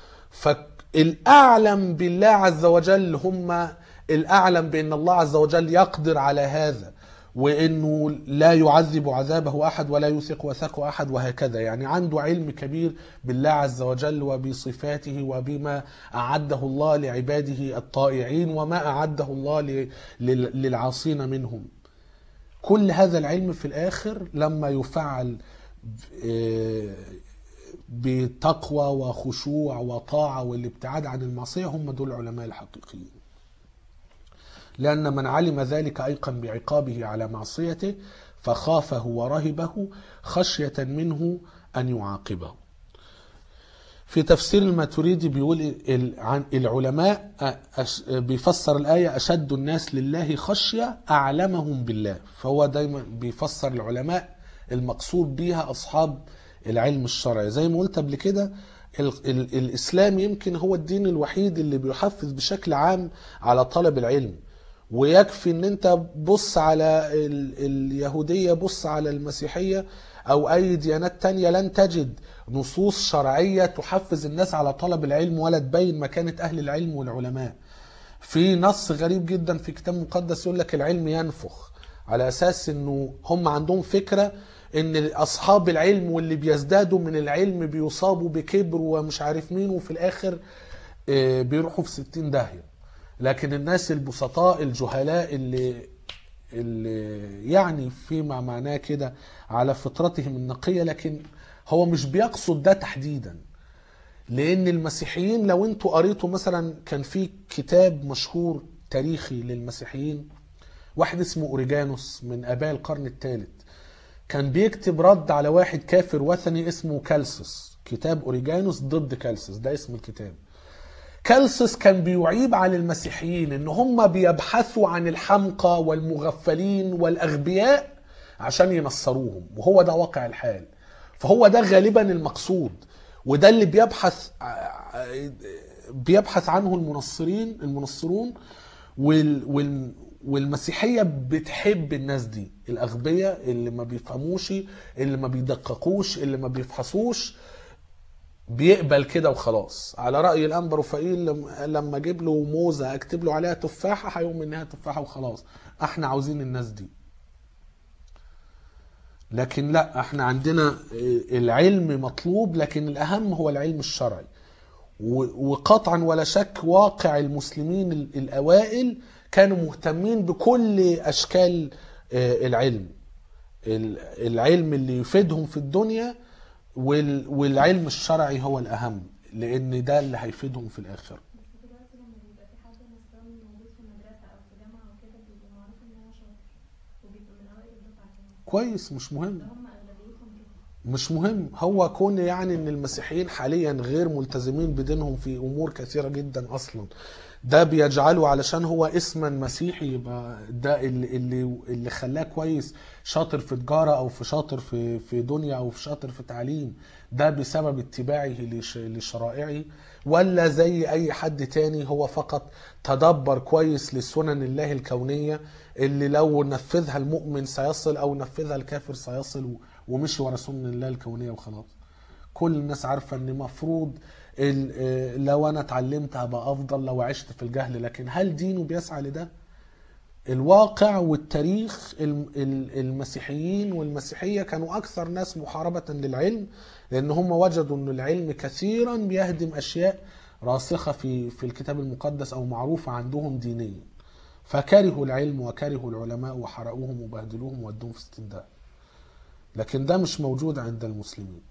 فالاعلم بالله عز وجل هم الاعلم بان الله عز وجل يقدر على هذا وانه لا يعذب عذابه احد ولا يوثق وثاقه احد وهكذا يعني عنده علم كبير بالله عز وجل وبصفاته وبما اعده الله لعباده الطائعين وما اعده الله ل- لل- للعاصين منهم كل هذا العلم في الاخر لما يفعل آه، بتقوى وخشوع وطاعه والابتعاد عن المعصيه هم دول العلماء الحقيقيين لأن من علم ذلك أيقن بعقابه على معصيته فخافه ورهبه خشية منه أن يعاقبه في تفسير الماتريدي بيقول ال- عن العلماء أش- بيفسر الآية أشد الناس لله خشية أعلمهم بالله فهو دايما بيفسر العلماء المقصود بيها أصحاب العلم الشرعي زي ما قلت قبل كده ال ال الإسلام يمكن هو الدين الوحيد اللي بيحفز بشكل عام على طلب العلم ويكفي ان انت بص على ال- اليهودية بص على المسيحية او اي ديانات تانية لن تجد نصوص شرعية تحفز الناس على طلب العلم ولا تبين مكانة اهل العلم والعلماء في نص غريب جدا في كتاب مقدس يقول لك العلم ينفخ على اساس انه هم عندهم فكره ان اصحاب العلم واللي بيزدادوا من العلم بيصابوا بكبر ومش عارف مين وفي الاخر آه، بيروحوا في ستين داهيه لكن الناس البسطاء الجهلاء اللي اللي يعني فيما معناه كده على فطرتهم النقيه لكن هو مش بيقصد ده تحديدا لان المسيحيين لو انتوا قريتوا مثلا كان في كتاب مشهور تاريخي للمسيحيين واحد اسمه اوريجانوس من اباء القرن الثالث كان بيكتب رد على واحد كافر وثني اسمه كالسوس كتاب اوريجانوس ضد كالسوس ده اسم الكتاب كالسوس كان بيعيب على المسيحيين ان هم بيبحثوا عن الحمقى والمغفلين والاغبياء عشان ينصروهم وهو ده واقع الحال فهو ده غالبا المقصود وده اللي بيبحث بيبحث عنه المنصرين المنصرون وال وال والمسيحية بتحب الناس دي الأغبياء اللي ما بيفهموش اللي ما بيدققوش اللي ما بيفحصوش بيقبل كده وخلاص على رأي الأنبا رفائيل لم- لما أجيب له موزة أكتب له عليها تفاحة هيقوم إنها تفاحة وخلاص احنا عاوزين الناس دي لكن لا احنا عندنا العلم مطلوب لكن الأهم هو العلم الشرعي و- وقطعا ولا شك واقع المسلمين ال- الأوائل كانوا مهتمين بكل أشكال آه، العلم ال- العلم اللي يفيدهم في الدنيا وال- والعلم الشرعي هو الأهم لأن ده اللي هيفيدهم في الآخرة بس دلوقتي لما بيبقى في حد نصراني موجود في مدرسة أو في جامعة وكده بيبقى معروف إن هو شاطر وبيبقى من أوائل الدفعة كمان كويس مش مهم ده هم أغلبيتهم كده مش مهم هو كون يعني ان المسيحيين حاليا غير ملتزمين بدينهم في امور كثيره جدا اصلا ده بيجعله علشان هو اسما مسيحي يبقى ده اللي اللي اللي خلاه كويس شاطر في تجاره او في شاطر في في دنيا او في شاطر في تعليم ده بسبب اتباعه لش- لشرائعه ولا زي اي حد تاني هو فقط تدبر كويس لسنن الله الكونيه اللي لو نفذها المؤمن سيصل او نفذها الكافر سيصل و- ومشي ورا سنن الله الكونيه وخلاص كل الناس عارفه ان مفروض ال- آه، لو انا اتعلمت هبقى افضل لو عشت في الجهل لكن هل دينه بيسعى لده الواقع والتاريخ الم- ال- المسيحيين والمسيحيه كانوا اكثر ناس محاربه للعلم لان هم وجدوا ان العلم كثيرا بيهدم اشياء راسخه في في الكتاب المقدس او معروفه عندهم دينيا فكرهوا العلم وكرهوا العلماء وحرقوهم وبهدلوهم وودوهم في استنداء لكن ده مش موجود عند المسلمين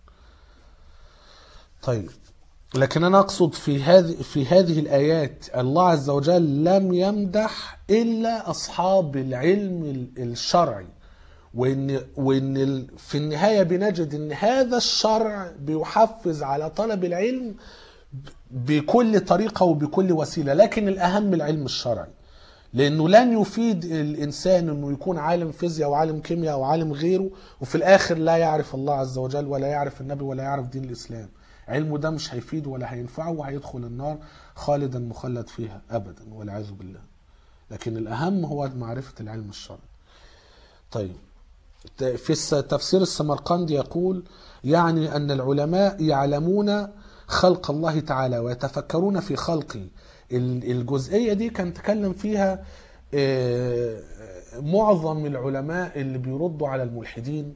طيب لكن انا اقصد في هذه في هذه الايات الله عز وجل لم يمدح الا اصحاب العلم ال- الشرعي وان وان ال- في النهايه بنجد ان هذا الشرع بيحفز على طلب العلم ب- بكل طريقه وبكل وسيله لكن الاهم العلم الشرعي لانه لن يفيد الانسان انه يكون عالم فيزياء او عالم كيمياء او عالم غيره وفي الاخر لا يعرف الله عز وجل ولا يعرف النبي ولا يعرف دين الاسلام علمه ده مش هيفيده ولا هينفعه وهيدخل النار خالدا مخلد فيها ابدا والعياذ بالله لكن الاهم هو معرفه العلم الشرعي طيب في الس- تفسير السمرقندي يقول يعني أن العلماء يعلمون خلق الله تعالى ويتفكرون في خلقه ال- الجزئية دي كان تكلم فيها آه، معظم العلماء اللي بيردوا على الملحدين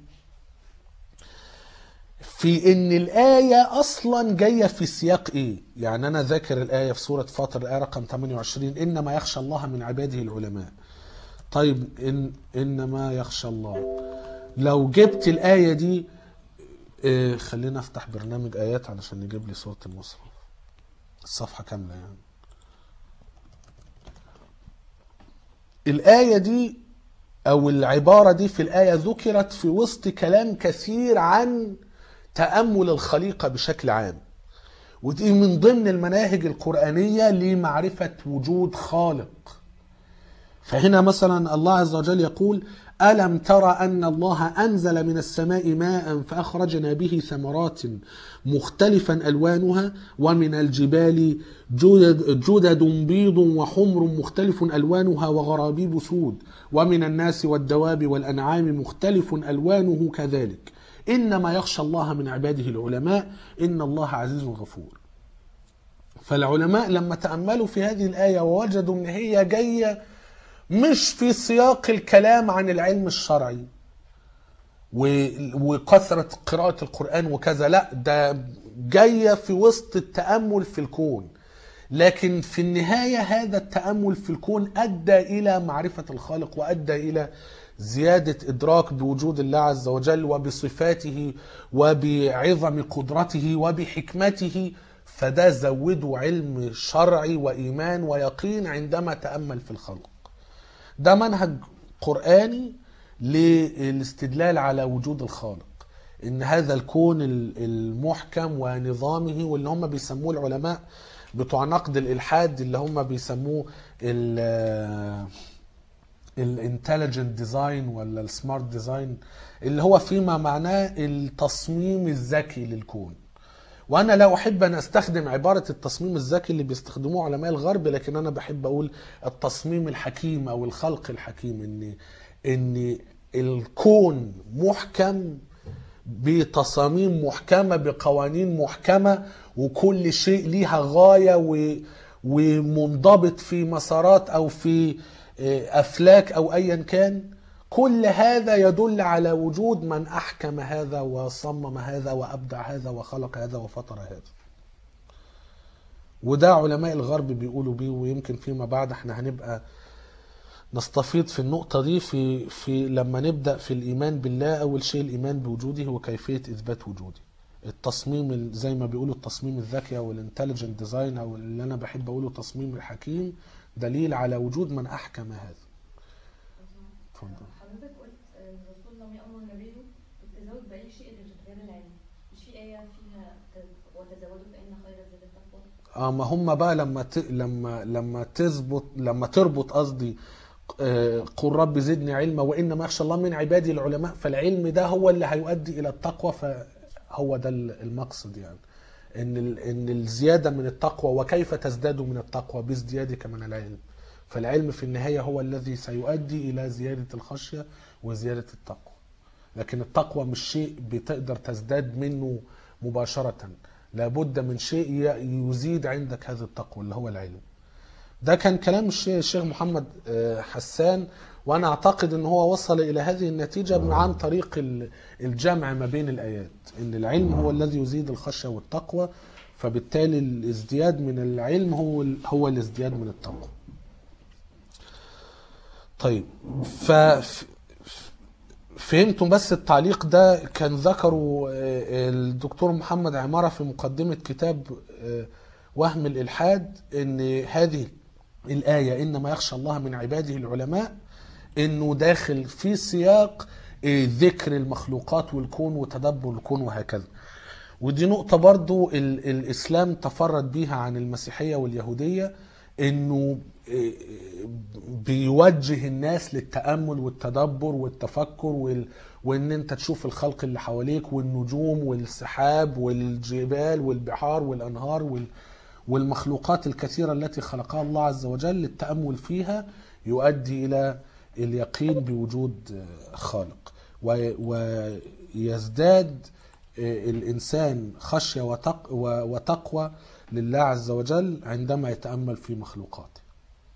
في ان الآية أصلا جاية في سياق إيه؟ يعني أنا ذاكر الآية في سورة فاطر الآية رقم 28 إنما يخشى الله من عباده العلماء. طيب إن إنما يخشى الله. لو جبت الآية دي آه، خلينا أفتح برنامج آيات علشان يجيب لي صورة المصحف. الصفحة كاملة يعني. الآية دي أو العبارة دي في الآية ذكرت في وسط كلام كثير عن تأمل الخليقة بشكل عام ودي من ضمن المناهج القرآنية لمعرفة وجود خالق فهنا مثلا الله عز وجل يقول ألم ترى أن الله أنزل من السماء ماء فأخرجنا به ثمرات مختلفا ألوانها ومن الجبال جدد, جدد بيض وحمر مختلف ألوانها وغرابيب سود ومن الناس والدواب والأنعام مختلف ألوانه كذلك إنما يخشى الله من عباده العلماء إن الله عزيز غفور فالعلماء لما تأملوا في هذه الآية ووجدوا إن هي جاية مش في سياق الكلام عن العلم الشرعي و- وكثرة قراءة القرآن وكذا لا ده جاية في وسط التأمل في الكون لكن في النهاية هذا التأمل في الكون أدى إلى معرفة الخالق وأدى إلى زيادة إدراك بوجود الله عز وجل وبصفاته وبعظم قدرته وبحكمته فده زوده علم شرعي وإيمان ويقين عندما تأمل في الخلق ده منهج قرآني للاستدلال على وجود الخالق ان هذا الكون ال- المحكم ونظامه واللي هم بيسموه العلماء بتوع نقد الالحاد اللي هم بيسموه الانتليجنت ديزاين ولا السمارت ديزاين اللي هو فيما معناه التصميم الذكي للكون وانا لا احب ان استخدم عباره التصميم الذكي اللي بيستخدموه علماء الغرب لكن انا بحب اقول التصميم الحكيم او الخلق الحكيم ان ان الكون محكم بتصاميم محكمه بقوانين محكمه وكل شيء ليها غايه و ومنضبط في مسارات او في آه، افلاك او ايا كان كل هذا يدل على وجود من احكم هذا وصمم هذا وابدع هذا وخلق هذا وفطر هذا وده علماء الغرب بيقولوا بيه ويمكن فيما بعد احنا هنبقى نستفيض في النقطة دي في في لما نبدأ في الإيمان بالله أول شيء الإيمان بوجوده وكيفية إثبات وجوده. التصميم ال- زي ما بيقولوا التصميم الذكي أو الانتليجنت ديزاين أو اللي أنا بحب أقوله التصميم الحكيم دليل على وجود من أحكم هذا. اتفضل. حضرتك قلت ان الرسول لم يامر النبي بالتزود باي شيء غير العلم مش في ايه فيها ت- وتزودوا فان خير الزاد التقوى اه ما هم بقى لما ت... لما لما تثبت لما تربط قصدي آه، قل رب زدني علما وانما يخشى الله من عبادي العلماء فالعلم ده هو اللي هيؤدي الى التقوى فهو ده المقصد يعني ان ال... ان الزياده من التقوى وكيف تزداد من التقوى بازديادك من العلم فالعلم في النهايه هو الذي سيؤدي الى زياده الخشيه وزياده التقوى لكن التقوى مش شيء بتقدر تزداد منه مباشرة لابد من شيء ي- يزيد عندك هذا التقوى اللي هو العلم ده كان كلام الش- الشيخ محمد آه، حسان وانا اعتقد ان هو وصل الى هذه النتيجة عن طريق ال- الجمع ما بين الايات ان العلم هو الذي يزيد الخشية والتقوى فبالتالي الازدياد من العلم هو ال- هو الازدياد من التقوى طيب ف فهمتم بس التعليق ده كان ذكره آه، الدكتور محمد عمارة في مقدمة كتاب آه، وهم الإلحاد إن هذه الآية إنما يخشى الله من عباده العلماء إنه داخل في سياق آه، ذكر المخلوقات والكون وتدبر الكون وهكذا ودي نقطة برضو ال- الإسلام تفرد بيها عن المسيحية واليهودية إنه إيه، بيوجه الناس للتأمل والتدبر والتفكر وال... وإن أنت تشوف الخلق اللي حواليك والنجوم والسحاب والجبال والبحار والأنهار وال... والمخلوقات الكثيرة التي خلقها الله عز وجل التأمل فيها يؤدي إلى اليقين بوجود آه، خالق و... ويزداد آه، الإنسان خشية وتق... و- وتقوى لله عز وجل عندما يتأمل في مخلوقاته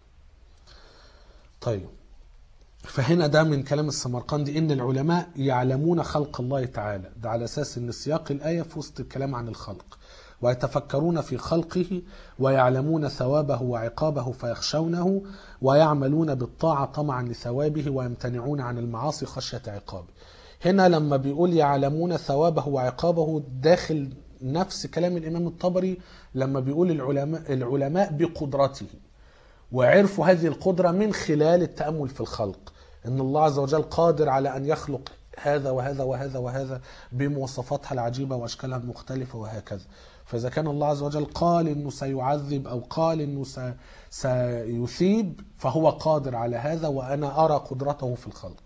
طيب فهنا ده من كلام السمرقندي ان العلماء يعلمون خلق الله تعالى ده على اساس ان سياق الايه في وسط الكلام عن الخلق ويتفكرون في خلقه ويعلمون ثوابه وعقابه فيخشونه ويعملون بالطاعه طمعا لثوابه ويمتنعون عن المعاصي خشيه عقابه هنا لما بيقول يعلمون ثوابه وعقابه داخل نفس كلام الامام الطبري لما بيقول العلماء العلماء بقدرته وعرفوا هذه القدرة من خلال التأمل في الخلق إن الله عز وجل قادر على أن يخلق هذا وهذا وهذا وهذا بمواصفاتها العجيبة وأشكالها المختلفة وهكذا فإذا كان الله عز وجل قال إنه سيعذب أو قال إنه س- سيثيب فهو قادر على هذا وأنا أرى قدرته في الخلق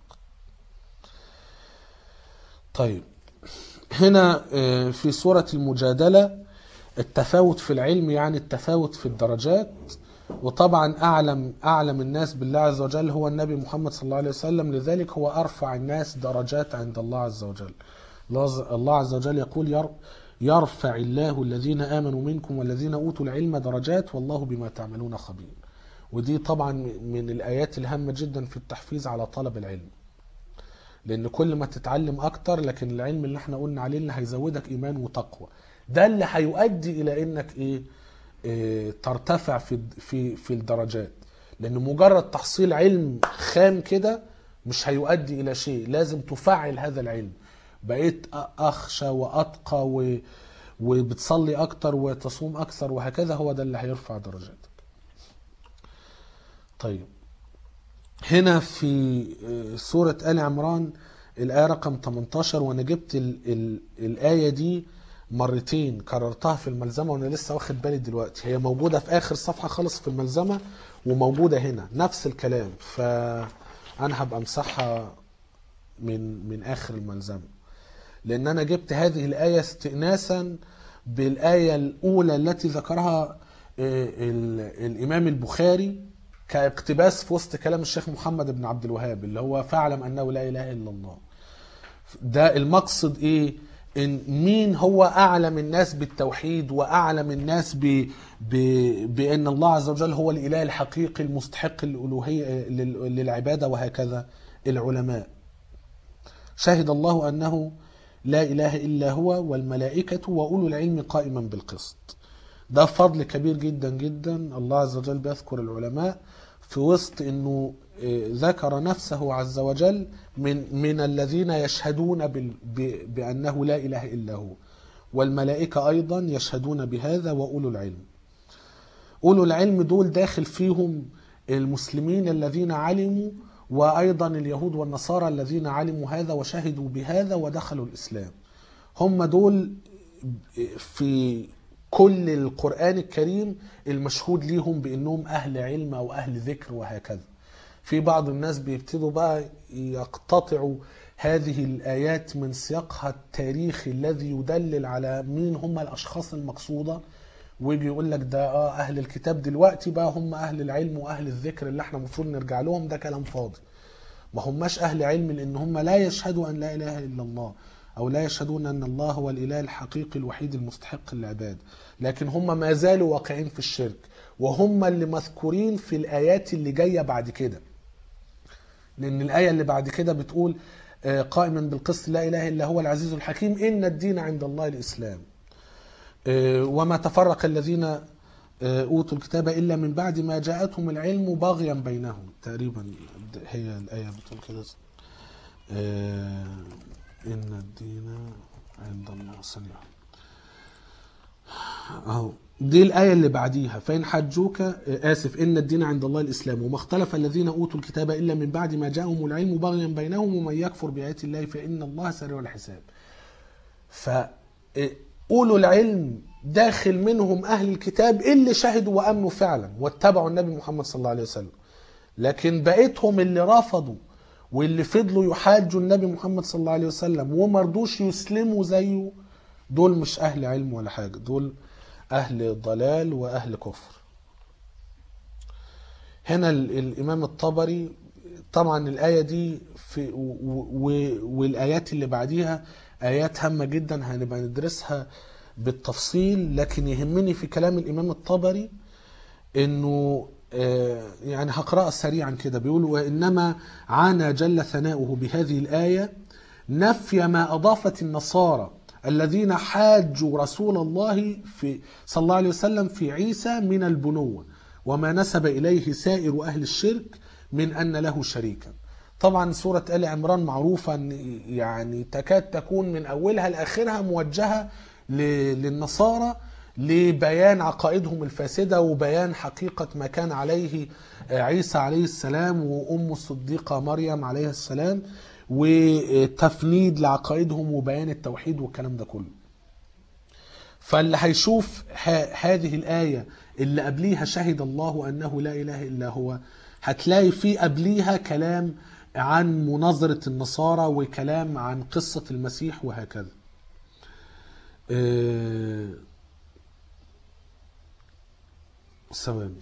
طيب هنا آه، في سورة المجادلة التفاوت في العلم يعني التفاوت في الدرجات وطبعا أعلم أعلم الناس بالله عز وجل هو النبي محمد صلى الله عليه وسلم لذلك هو أرفع الناس درجات عند الله عز وجل الله الله عز وجل يقول ير- يرفع الله الذين آمنوا منكم والذين أوتوا العلم درجات والله بما تعملون خبير ودي طبعا من الآيات الهامة جدا في التحفيز على طلب العلم لان كل ما تتعلم اكتر لكن العلم اللي احنا قلنا عليه اللي هيزودك ايمان وتقوى ده اللي هيؤدي الى انك ايه, إيه ترتفع في في في الدرجات لان مجرد تحصيل علم خام كده مش هيؤدي الى شيء لازم تفعل هذا العلم بقيت أ- اخشى واتقى و وبتصلي اكتر وتصوم اكثر وهكذا هو ده اللي هيرفع درجاتك طيب هنا في آه، سورة آل عمران الآية رقم 18 وأنا جبت ال ال الآية دي مرتين كررتها في الملزمة وأنا لسه واخد بالي دلوقتي هي موجودة في آخر صفحة خالص في الملزمة وموجودة هنا نفس الكلام فأنا هبقى امسحها من من آخر الملزمة لأن أنا جبت هذه الآية استئناسا بالآية الأولى التي ذكرها آه، ال- الإمام البخاري كاقتباس في وسط كلام الشيخ محمد بن عبد الوهاب اللي هو فاعلم أنه لا إله إلا الله ده المقصد إيه إن مين هو أعلم الناس بالتوحيد وأعلم الناس ب... ب... بأن الله عز وجل هو الإله الحقيقي المستحق للألوهية لل- للعبادة وهكذا العلماء شهد الله أنه لا إله إلا هو والملائكة وأولو العلم قائما بالقسط ده فضل كبير جدا جدا الله عز وجل بيذكر العلماء في وسط انه آه، ذكر نفسه عز وجل من من الذين يشهدون بال- ب- بانه لا اله الا هو والملائكه ايضا يشهدون بهذا واولو العلم اولو العلم دول داخل فيهم المسلمين الذين علموا وايضا اليهود والنصارى الذين علموا هذا وشهدوا بهذا ودخلوا الاسلام هم دول في كل القرآن الكريم المشهود ليهم بأنهم أهل علم أو أهل ذكر وهكذا في بعض الناس بيبتدوا بقى يقتطعوا هذه الآيات من سياقها التاريخي الذي يدلل على مين هم الأشخاص المقصودة ويجي يقول لك ده اه أهل الكتاب دلوقتي بقى هم أهل العلم وأهل الذكر اللي احنا المفروض نرجع لهم ده كلام فاضي ما هماش أهل علم لأن هم لا يشهدوا أن لا إله إلا الله أو لا يشهدون أن الله هو الإله الحقيقي الوحيد المستحق للعباد لكن هم ما زالوا واقعين في الشرك وهم اللي مذكورين في الآيات اللي جاية بعد كده لأن الآية اللي بعد كده بتقول آه، قائما بالقسط لا إله إلا هو العزيز الحكيم إن الدين عند الله الإسلام آه، وما تفرق الذين آه، أوتوا الكتاب إلا من بعد ما جاءتهم العلم باغيا بينهم تقريبا هي الآية بتقول كده آه، إن الدين عند الله صنيع أهو دي الآية اللي بعديها فإن حجوك آه، آسف إن الدين عند الله الإسلام وما اختلف الذين أوتوا الكتاب إلا من بعد ما جاءهم العلم بغيا بينهم ومن يكفر بآيات الله فإن الله سريع الحساب فأولو العلم داخل منهم أهل الكتاب اللي شهدوا وأمنوا فعلا واتبعوا النبي محمد صلى الله عليه وسلم لكن بقيتهم اللي رفضوا واللي فضلوا يحاجوا النبي محمد صلى الله عليه وسلم وما رضوش يسلموا زيه دول مش أهل علم ولا حاجة دول أهل ضلال وأهل كفر هنا ال- الإمام الطبري طبعا الآية دي في و و والآيات اللي بعديها آيات هامة جدا هنبقى ندرسها بالتفصيل لكن يهمني في كلام الإمام الطبري انه آه، يعني هقرأ سريعا كده بيقول وإنما عانى جل ثناؤه بهذه الآية نفي ما أضافت النصارى الذين حاجوا رسول الله في صلى الله عليه وسلم في عيسى من البنوة وما نسب إليه سائر أهل الشرك من أن له شريكا طبعا سورة آل عمران معروفة أن يعني تكاد تكون من أولها لآخرها موجهة ل- للنصارى لبيان عقائدهم الفاسدة وبيان حقيقة ما كان عليه عيسى عليه السلام وأم الصديقة مريم عليه السلام وتفنيد لعقائدهم وبيان التوحيد والكلام ده كله فاللي هيشوف ه- هذه الآية اللي قبليها شهد الله انه لا اله الا هو هتلاقي في قبليها كلام عن مناظره النصارى وكلام عن قصه المسيح وهكذا آه، ثواني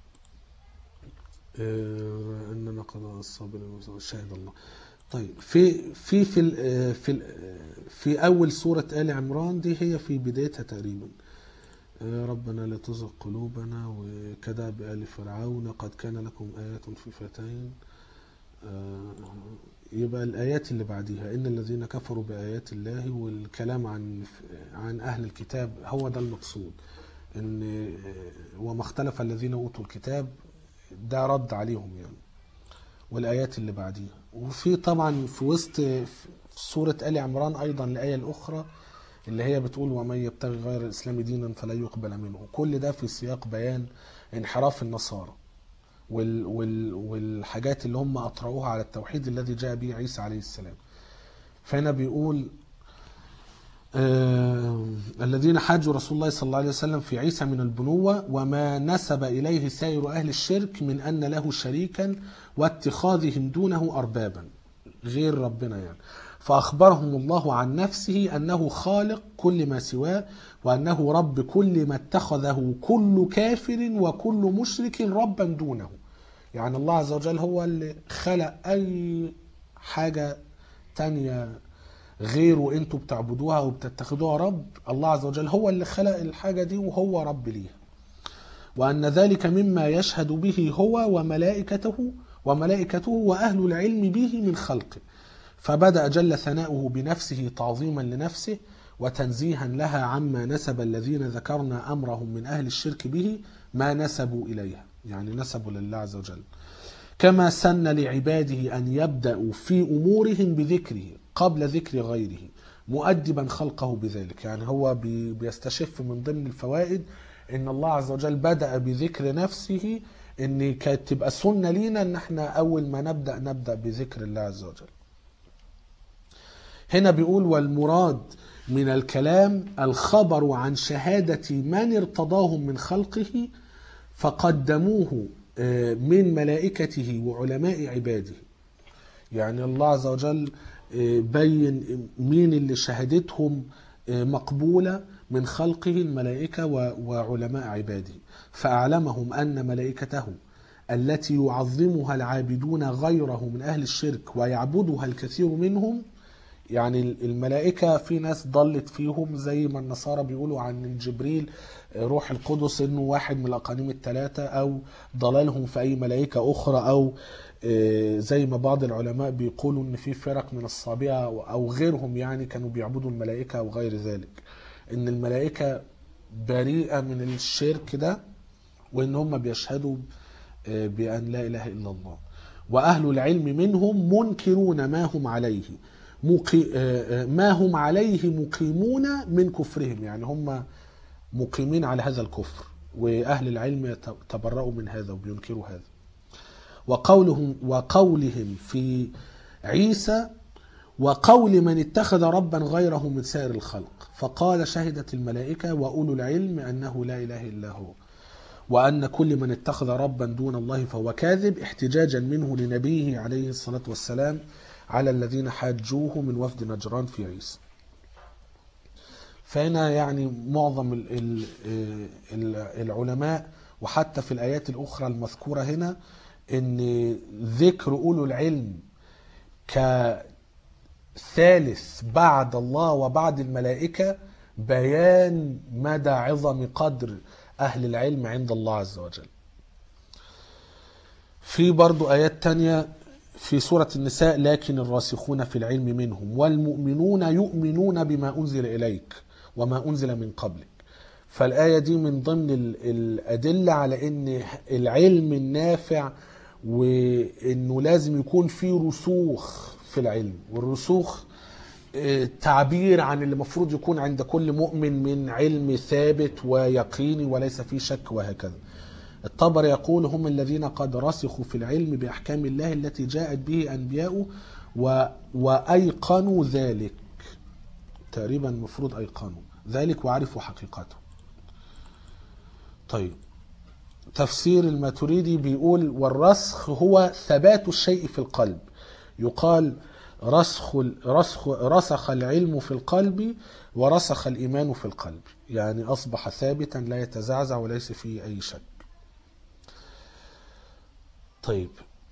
آه، اننا قد الصابر شاهد الله طيب في في في ال- آه، في ال- آه، في اول سوره ال عمران دي هي في بدايتها تقريبا آه، ربنا لا تزغ قلوبنا وكذا بآل فرعون قد كان لكم آيات في فئتين آه، يبقى الآيات اللي بعديها إن الذين كفروا بآيات الله والكلام عن عن أهل الكتاب هو ده المقصود إن آه، وما اختلف الذين أوتوا الكتاب ده رد عليهم يعني والآيات اللي بعديها وفي طبعا في وسط في سورة آل عمران أيضا الآية الأخرى اللي هي بتقول ومن يبتغي غير الإسلام دينا فلا يقبل منه كل ده في سياق بيان انحراف النصارى وال وال والحاجات اللي هم أطرأوها على التوحيد الذي جاء به عيسى عليه السلام فهنا بيقول آه الذين حاجوا رسول الله صلى الله عليه وسلم في عيسى من البنوة وما نسب إليه سائر أهل الشرك من أن له شريكا واتخاذهم دونه أربابا غير ربنا يعني فأخبرهم الله عن نفسه أنه خالق كل ما سواه وأنه رب كل ما اتخذه كل كافر وكل مشرك ربا دونه يعني الله عز وجل هو اللي خلق أي حاجة تانية غيره انتوا بتعبدوها وبتتخذوها رب الله عز وجل هو اللي خلق الحاجة دي وهو رب ليها وأن ذلك مما يشهد به هو وملائكته وملائكته وأهل العلم به من خلقه فبدأ جل ثناؤه بنفسه تعظيما لنفسه وتنزيها لها عما نسب الذين ذكرنا أمرهم من أهل الشرك به ما نسبوا إليها يعني نسبوا لله عز وجل كما سن لعباده أن يبدأوا في أمورهم بذكره قبل ذكر غيره مؤدبا خلقه بذلك يعني هو بي- بيستشف من ضمن الفوائد ان الله عز وجل بدأ بذكر نفسه ان كانت تبقى سنة لينا ان احنا اول ما نبدأ نبدأ بذكر الله عز وجل هنا بيقول والمراد من الكلام الخبر عن شهادة من ارتضاهم من خلقه فقدموه آه، من ملائكته وعلماء عباده يعني الله عز وجل آه، بين مين اللي شهادتهم آه، مقبولة من خلقه الملائكة و- وعلماء عباده فأعلمهم أن ملائكته التي يعظمها العابدون غيره من أهل الشرك ويعبدها الكثير منهم يعني الملائكة في ناس ضلت فيهم زي ما النصارى بيقولوا عن جبريل روح القدس انه واحد من الاقانيم الثلاثة او ضلالهم في اي ملائكة اخرى او آه، زي ما بعض العلماء بيقولوا ان في فرق من الصابئة او غيرهم يعني كانوا بيعبدوا الملائكة او غير ذلك ان الملائكة بريئة من الشرك ده وان هم بيشهدوا آه، بان لا اله الا الله واهل العلم منهم منكرون ما هم عليه مقي... آه، آه، ما هم عليه مقيمون من كفرهم يعني هم مقيمين على هذا الكفر واهل العلم يت- تبرؤوا من هذا وبينكروا هذا وقولهم وقولهم في عيسى وقول من اتخذ ربا غيره من سائر الخلق فقال شهدت الملائكة وأولو العلم أنه لا إله إلا هو وأن كل من اتخذ ربا دون الله فهو كاذب احتجاجا منه لنبيه عليه الصلاة والسلام على الذين حاجوه من وفد نجران في عيسى فهنا يعني معظم ال- ال- ال- العلماء وحتى في الآيات الأخرى المذكورة هنا أن ذكر أولو العلم كثالث بعد الله وبعد الملائكة بيان مدى عظم قدر أهل العلم عند الله عز وجل في برضو آيات تانية في سورة النساء لكن الراسخون في العلم منهم والمؤمنون يؤمنون بما أنزل إليك وما أنزل من قبلك فالآية دي من ضمن ال- الأدلة على أن العلم النافع وأنه لازم يكون في رسوخ في العلم والرسوخ آه، تعبير عن اللي المفروض يكون عند كل مؤمن من علم ثابت ويقيني وليس فيه شك وهكذا الطبر يقول هم الذين قد رسخوا في العلم بأحكام الله التي جاءت به أنبياؤه و... وأيقنوا ذلك تقريبا المفروض أيقنوا ذلك وعرفوا حقيقته طيب تفسير الماتريدي بيقول والرسخ هو ثبات الشيء في القلب يقال رسخ رسخ رسخ العلم في القلب ورسخ الايمان في القلب يعني اصبح ثابتا لا يتزعزع وليس فيه اي شك طيب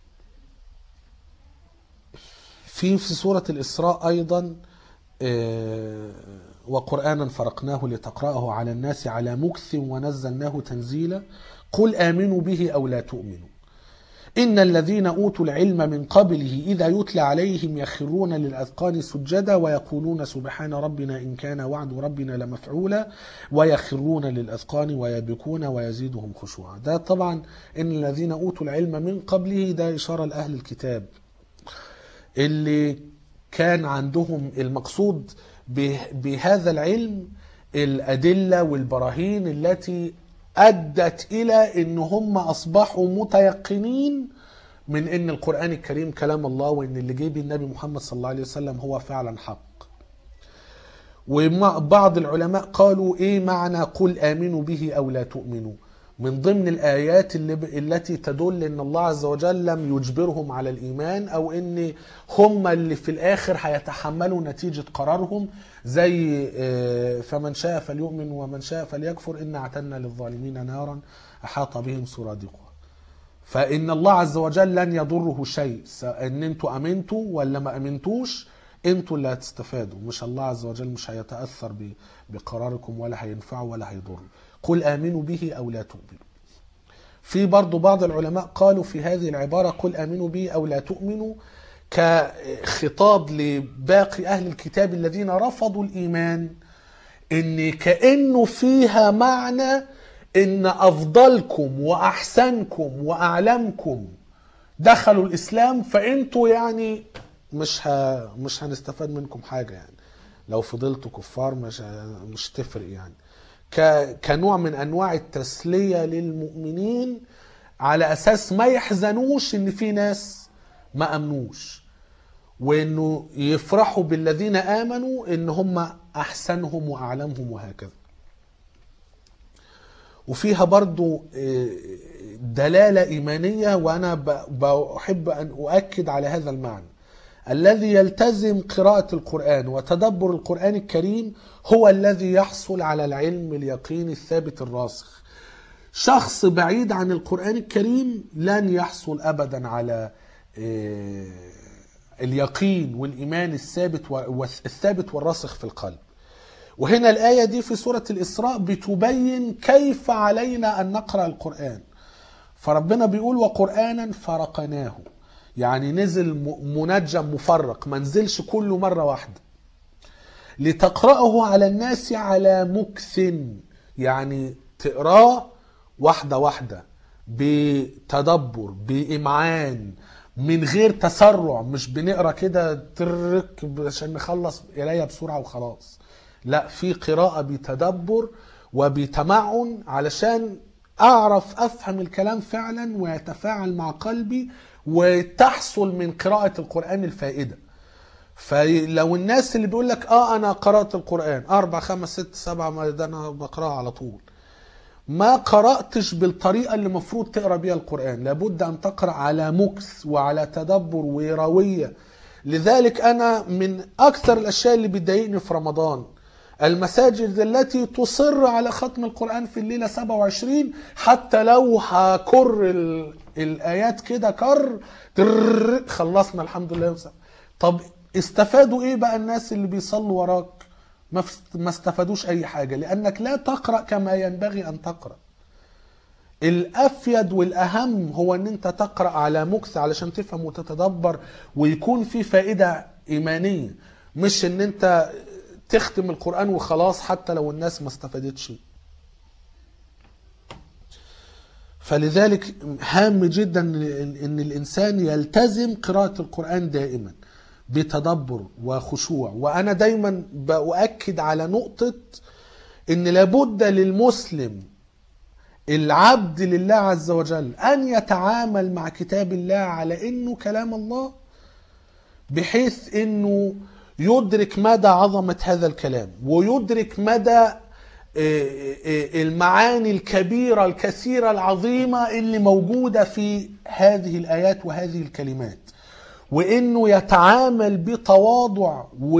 في في سورة الإسراء أيضا آه، وقرآنا فرقناه لتقرأه على الناس على مكث ونزلناه تنزيلا قل آمنوا به أو لا تؤمنوا إن الذين أوتوا العلم من قبله إذا يتلى عليهم يخرون للأذقان سجدا ويقولون سبحان ربنا إن كان وعد ربنا لمفعولا ويخرون للأذقان ويبكون ويزيدهم خشوعا ده طبعا إن الذين أوتوا العلم من قبله ده إشارة لأهل الكتاب اللي كان عندهم المقصود به- بهذا العلم الأدلة والبراهين التي أدت إلى أن هم أصبحوا متيقنين من أن القرآن الكريم كلام الله وأن اللي جه به النبي محمد صلى الله عليه وسلم هو فعلا حق وبعض العلماء قالوا ايه معنى قل امنوا به او لا تؤمنوا من ضمن الايات اللي ب... التي تدل ان الله عز وجل لم يجبرهم على الايمان او ان هم اللي في الاخر هيتحملوا نتيجه قرارهم زي آه، فمن شاء فليؤمن ومن شاء فليكفر ان اعتدنا للظالمين نارا احاط بهم سرادقها فان الله عز وجل لن يضره شيء سواء ان انتوا امنتوا ولا ما امنتوش انتوا اللي هتستفادوا مش الله عز وجل مش هيتاثر ب- بقراركم ولا هينفعوا ولا هيضر قل امنوا به او لا تؤمنوا في برضو بعض العلماء قالوا في هذه العباره قل امنوا به او لا تؤمنوا كخطاب لباقي اهل الكتاب الذين رفضوا الايمان ان كانه فيها معنى ان افضلكم واحسنكم واعلمكم دخلوا الاسلام فانتوا يعني مش ه... مش هنستفاد منكم حاجه يعني لو فضلتوا كفار مش ه... مش تفرق يعني ك... كنوع من انواع التسليه للمؤمنين على اساس ما يحزنوش ان في ناس ما امنوش وانه يفرحوا بالذين امنوا ان هم احسنهم واعلمهم وهكذا وفيها برضو آه، دلالة إيمانية وأنا ب- بحب أن أؤكد على هذا المعنى الذي يلتزم قراءة القرآن وتدبر القرآن الكريم هو الذي يحصل على العلم اليقين الثابت الراسخ شخص بعيد عن القرآن الكريم لن يحصل أبدا على آه، اليقين والإيمان الثابت والثابت والراسخ في القلب وهنا الآية دي في سورة الإسراء بتبين كيف علينا أن نقرأ القرآن فربنا بيقول وقرآنا فرقناه يعني نزل م- منجم مفرق ما نزلش كله مرة واحدة لتقرأه على الناس على مكث يعني تقراه واحدة واحدة بتدبر بإمعان من غير تسرع مش بنقرا كده ترك عشان نخلص قرايه بسرعه وخلاص لا في قراءه بتدبر وبتمعن علشان اعرف افهم الكلام فعلا ويتفاعل مع قلبي وتحصل من قراءه القران الفائده فلو الناس اللي بيقول لك اه انا قرات القران اربع خمس ست سبع ما ده انا بقراه على طول ما قرأتش بالطريقة اللي المفروض تقرأ بيها القرآن لابد أن تقرأ على مكث وعلى تدبر وروية لذلك أنا من أكثر الأشياء اللي بتضايقني في رمضان المساجد التي تصر على ختم القرآن في الليلة 27 حتى لو هكر ال- الآيات كده كر تر خلصنا الحمد لله وسلم. طب استفادوا ايه بقى الناس اللي بيصلوا وراك ما فست- ما استفادوش اي حاجه لانك لا تقرا كما ينبغي ان تقرا الافيد والاهم هو ان انت تقرا على مكث علشان تفهم وتتدبر ويكون في فائده ايمانيه مش ان انت تختم القران وخلاص حتى لو الناس ما استفادتش فلذلك هام جدا ان إن الانسان يلتزم قراءه القران دائما بتدبر وخشوع وانا دايما باؤكد على نقطه ان لابد للمسلم العبد لله عز وجل ان يتعامل مع كتاب الله على انه كلام الله بحيث انه يدرك مدى عظمه هذا الكلام ويدرك مدى آه، آه، المعاني الكبيرة الكثيرة العظيمة اللي موجودة في هذه الآيات وهذه الكلمات وانه يتعامل بتواضع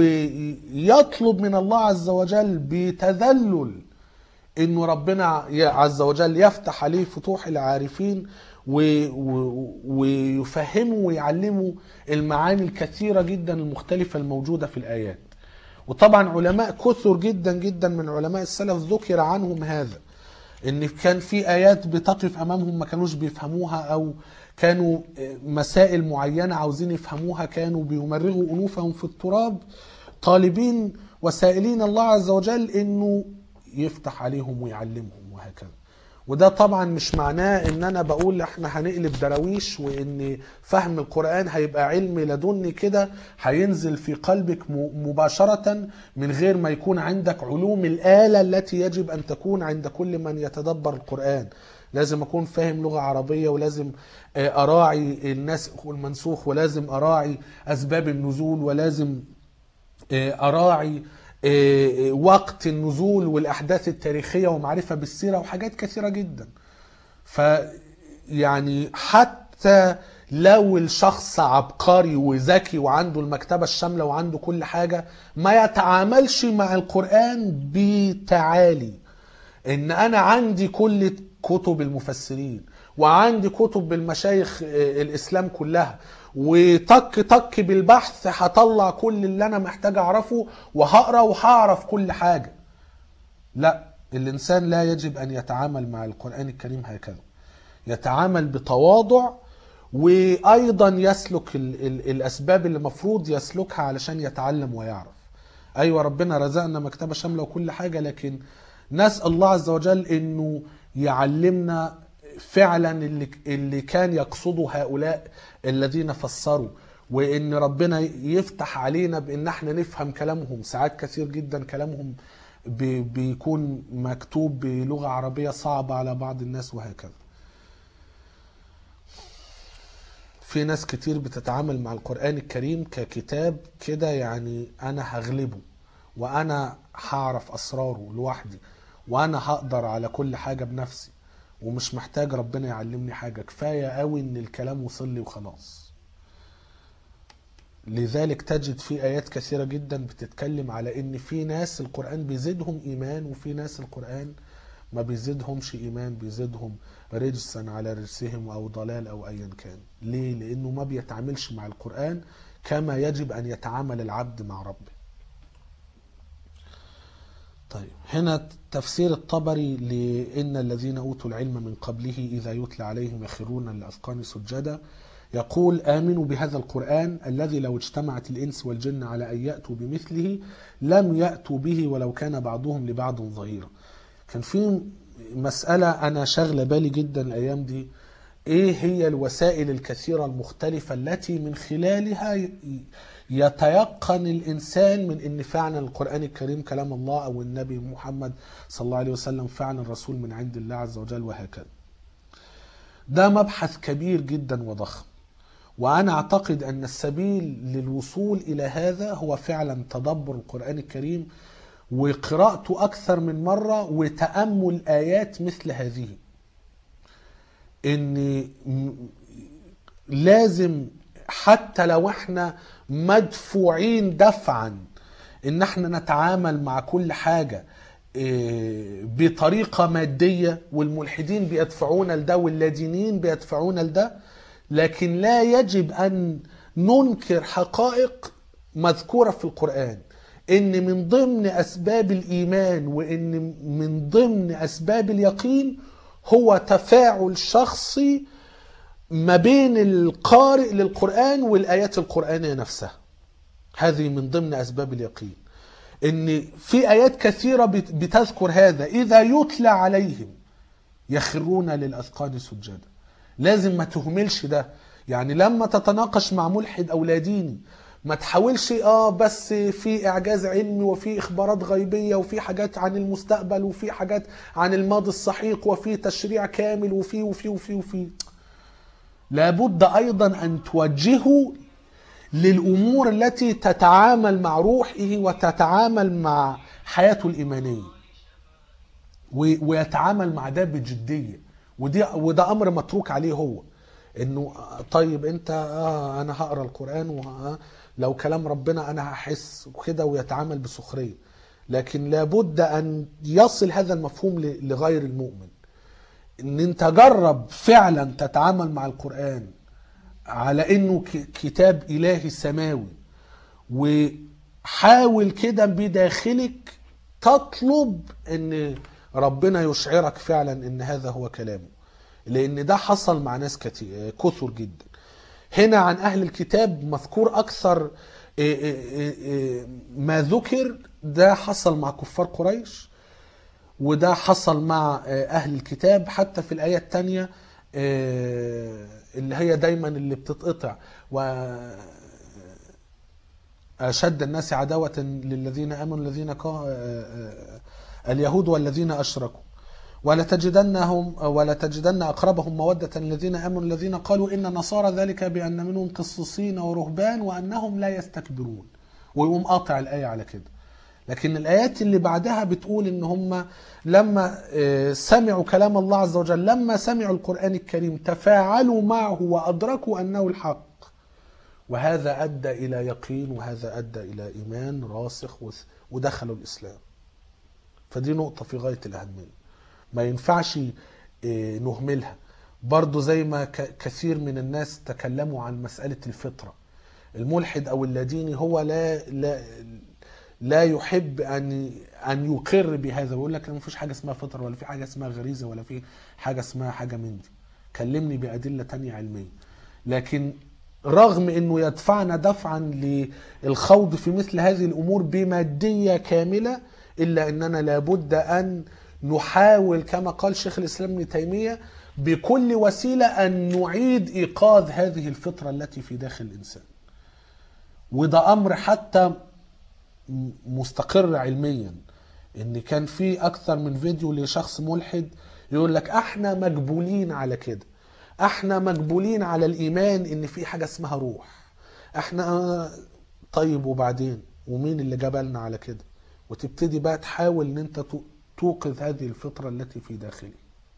ويطلب من الله عز وجل بتذلل انه ربنا عز وجل يفتح عليه فتوح العارفين و- و- ويفهمه ويعلمه المعاني الكثيرة جدا المختلفة الموجودة في الآيات وطبعا علماء كثر جدا جدا من علماء السلف ذكر عنهم هذا ان كان في ايات بتقف امامهم ما كانوش بيفهموها او كانوا مسائل معينة عاوزين يفهموها كانوا بيمرغوا انوفهم في التراب طالبين وسائلين الله عز وجل انه يفتح عليهم ويعلمهم وهكذا وده طبعا مش معناه ان انا بقول احنا هنقلب دراويش وان فهم القرآن هيبقى علم لدني كده هينزل في قلبك م- مباشرة من غير ما يكون عندك علوم الآلة التي يجب ان تكون عند كل من يتدبر القرآن لازم اكون فاهم لغة عربية ولازم آه، اراعي الناسخ والمنسوخ ولازم اراعي اسباب النزول ولازم آه، اراعي آه، وقت النزول والاحداث التاريخيه ومعرفه بالسيره وحاجات كثيره جدا ف يعني حتى لو الشخص عبقري وذكي وعنده المكتبه الشامله وعنده كل حاجه ما يتعاملش مع القران بتعالي ان انا عندي كل كتب المفسرين وعندي كتب المشايخ آه، الاسلام كلها وطك طك بالبحث هطلع كل اللي انا محتاج اعرفه وهقرا وهعرف كل حاجه لا الانسان لا يجب ان يتعامل مع القران الكريم هكذا يتعامل بتواضع وايضا يسلك ال ال الاسباب اللي المفروض يسلكها علشان يتعلم ويعرف ايوه ربنا رزقنا مكتبه شامله وكل حاجه لكن نسال الله عز وجل انه يعلمنا فعلا اللي اللي كان يقصده هؤلاء الذين فسروا وان ربنا يفتح علينا بان احنا نفهم كلامهم ساعات كثير جدا كلامهم بي- بيكون مكتوب بلغه عربيه صعبه على بعض الناس وهكذا في ناس كتير بتتعامل مع القرآن الكريم ككتاب كده يعني أنا هغلبه وأنا هعرف أسراره لوحدي وأنا هقدر على كل حاجة بنفسي ومش محتاج ربنا يعلمني حاجة كفاية قوي إن الكلام وصل لي وخلاص لذلك تجد في آيات كثيرة جدا بتتكلم على إن في ناس القرآن بيزيدهم إيمان وفي ناس القرآن ما بيزيدهمش إيمان بيزيدهم رجسا على رجسهم أو ضلال أو أيا كان ليه؟ لأنه ما بيتعاملش مع القرآن كما يجب أن يتعامل العبد مع ربه طيب هنا تفسير الطبري لإن الذين أوتوا العلم من قبله إذا يتلى عليهم يخرون للأذقان سجدا يقول آمنوا بهذا القرآن الذي لو اجتمعت الإنس والجن على أن يأتوا بمثله لم يأتوا به ولو كان بعضهم لبعض ظهيرا كان في مسألة أنا شاغلة بالي جدا الأيام دي إيه هي الوسائل الكثيرة المختلفة التي من خلالها ي- يتيقن الإنسان من إن فعلا القرآن الكريم كلام الله أو النبي محمد صلى الله عليه وسلم فعلا رسول من عند الله عز وجل وهكذا ده مبحث كبير جدا وضخم وأنا أعتقد أن السبيل للوصول إلى هذا هو فعلا تدبر القرآن الكريم وقراءته أكثر من مرة وتأمل آيات مثل هذه إن م- لازم حتى لو احنا مدفوعين دفعا ان احنا نتعامل مع كل حاجة إيه، بطريقة مادية والملحدين بيدفعونا لده واللادينيين بيدفعونا لده لكن لا يجب ان ننكر حقائق مذكورة في القرآن ان من ضمن اسباب الايمان وان من ضمن اسباب اليقين هو تفاعل شخصي ما بين القارئ للقرآن والآيات القرآنية نفسها هذه من ضمن أسباب اليقين إن في آيات كثيرة بت- بتذكر هذا إذا يتلى عليهم يخرون للأذقان سجدا لازم ما تهملش ده يعني لما تتناقش مع ملحد أو لا ديني ما تحاولش اه بس في اعجاز علمي وفي اخبارات غيبيه وفي حاجات عن المستقبل وفي حاجات عن الماضي السحيق وفي تشريع كامل وفي وفي وفي وفي لابد ايضا ان توجهه للامور التي تتعامل مع روحه وتتعامل مع حياته الايمانيه و- ويتعامل مع ده بجديه ودي وده امر متروك عليه هو انه آه، طيب انت آه انا هقرا القران ولو كلام ربنا انا هحس وكده ويتعامل بسخريه لكن لابد ان يصل هذا المفهوم ل- لغير المؤمن ان انت جرب فعلا تتعامل مع القران على انه ك- كتاب الهي سماوي وحاول كده بداخلك تطلب ان ربنا يشعرك فعلا ان هذا هو كلامه لان ده حصل مع ناس كتير كثر جدا هنا عن اهل الكتاب مذكور اكثر إيه إيه إيه ما ذكر ده حصل مع كفار قريش وده حصل مع آه، اهل الكتاب حتى في الايه الثانيه اللي هي دايما اللي بتتقطع و اشد الناس عداوه للذين امنوا الذين قا... آه، آه، اليهود والذين اشركوا ولتجدنهم ولتجدن اقربهم موده الذين امنوا الذين قالوا ان النصارى ذلك بان منهم قصصين ورهبان وانهم لا يستكبرون ويقوم قاطع الايه على كده لكن الايات اللي بعدها بتقول ان هم لما آه، سمعوا كلام الله عز وجل لما سمعوا القران الكريم تفاعلوا معه وادركوا انه الحق وهذا ادى الى يقين وهذا ادى الى ايمان راسخ وث- ودخلوا الاسلام فدي نقطه في غايه الاهميه ما ينفعش آه، نهملها برضو زي ما ك- كثير من الناس تكلموا عن مساله الفطره الملحد او اللاديني هو لا لا لا يحب ان ان يقر بهذا ويقول لك ما فيش حاجه اسمها فطره ولا في حاجه اسمها غريزه ولا في حاجه اسمها حاجه من دي كلمني بادله تانية علميه لكن رغم انه يدفعنا دفعا للخوض في مثل هذه الامور بماديه كامله الا اننا لابد ان نحاول كما قال شيخ الاسلام ابن تيميه بكل وسيله ان نعيد ايقاظ هذه الفطره التي في داخل الانسان وده امر حتى م- مستقر علميا ان كان في اكثر من فيديو لشخص ملحد يقول لك احنا مجبولين على كده احنا مجبولين على الايمان ان في حاجه اسمها روح احنا طيب وبعدين ومين اللي جبلنا على كده وتبتدي بقى تحاول ان انت تو- توقظ هذه الفطره التي في داخلي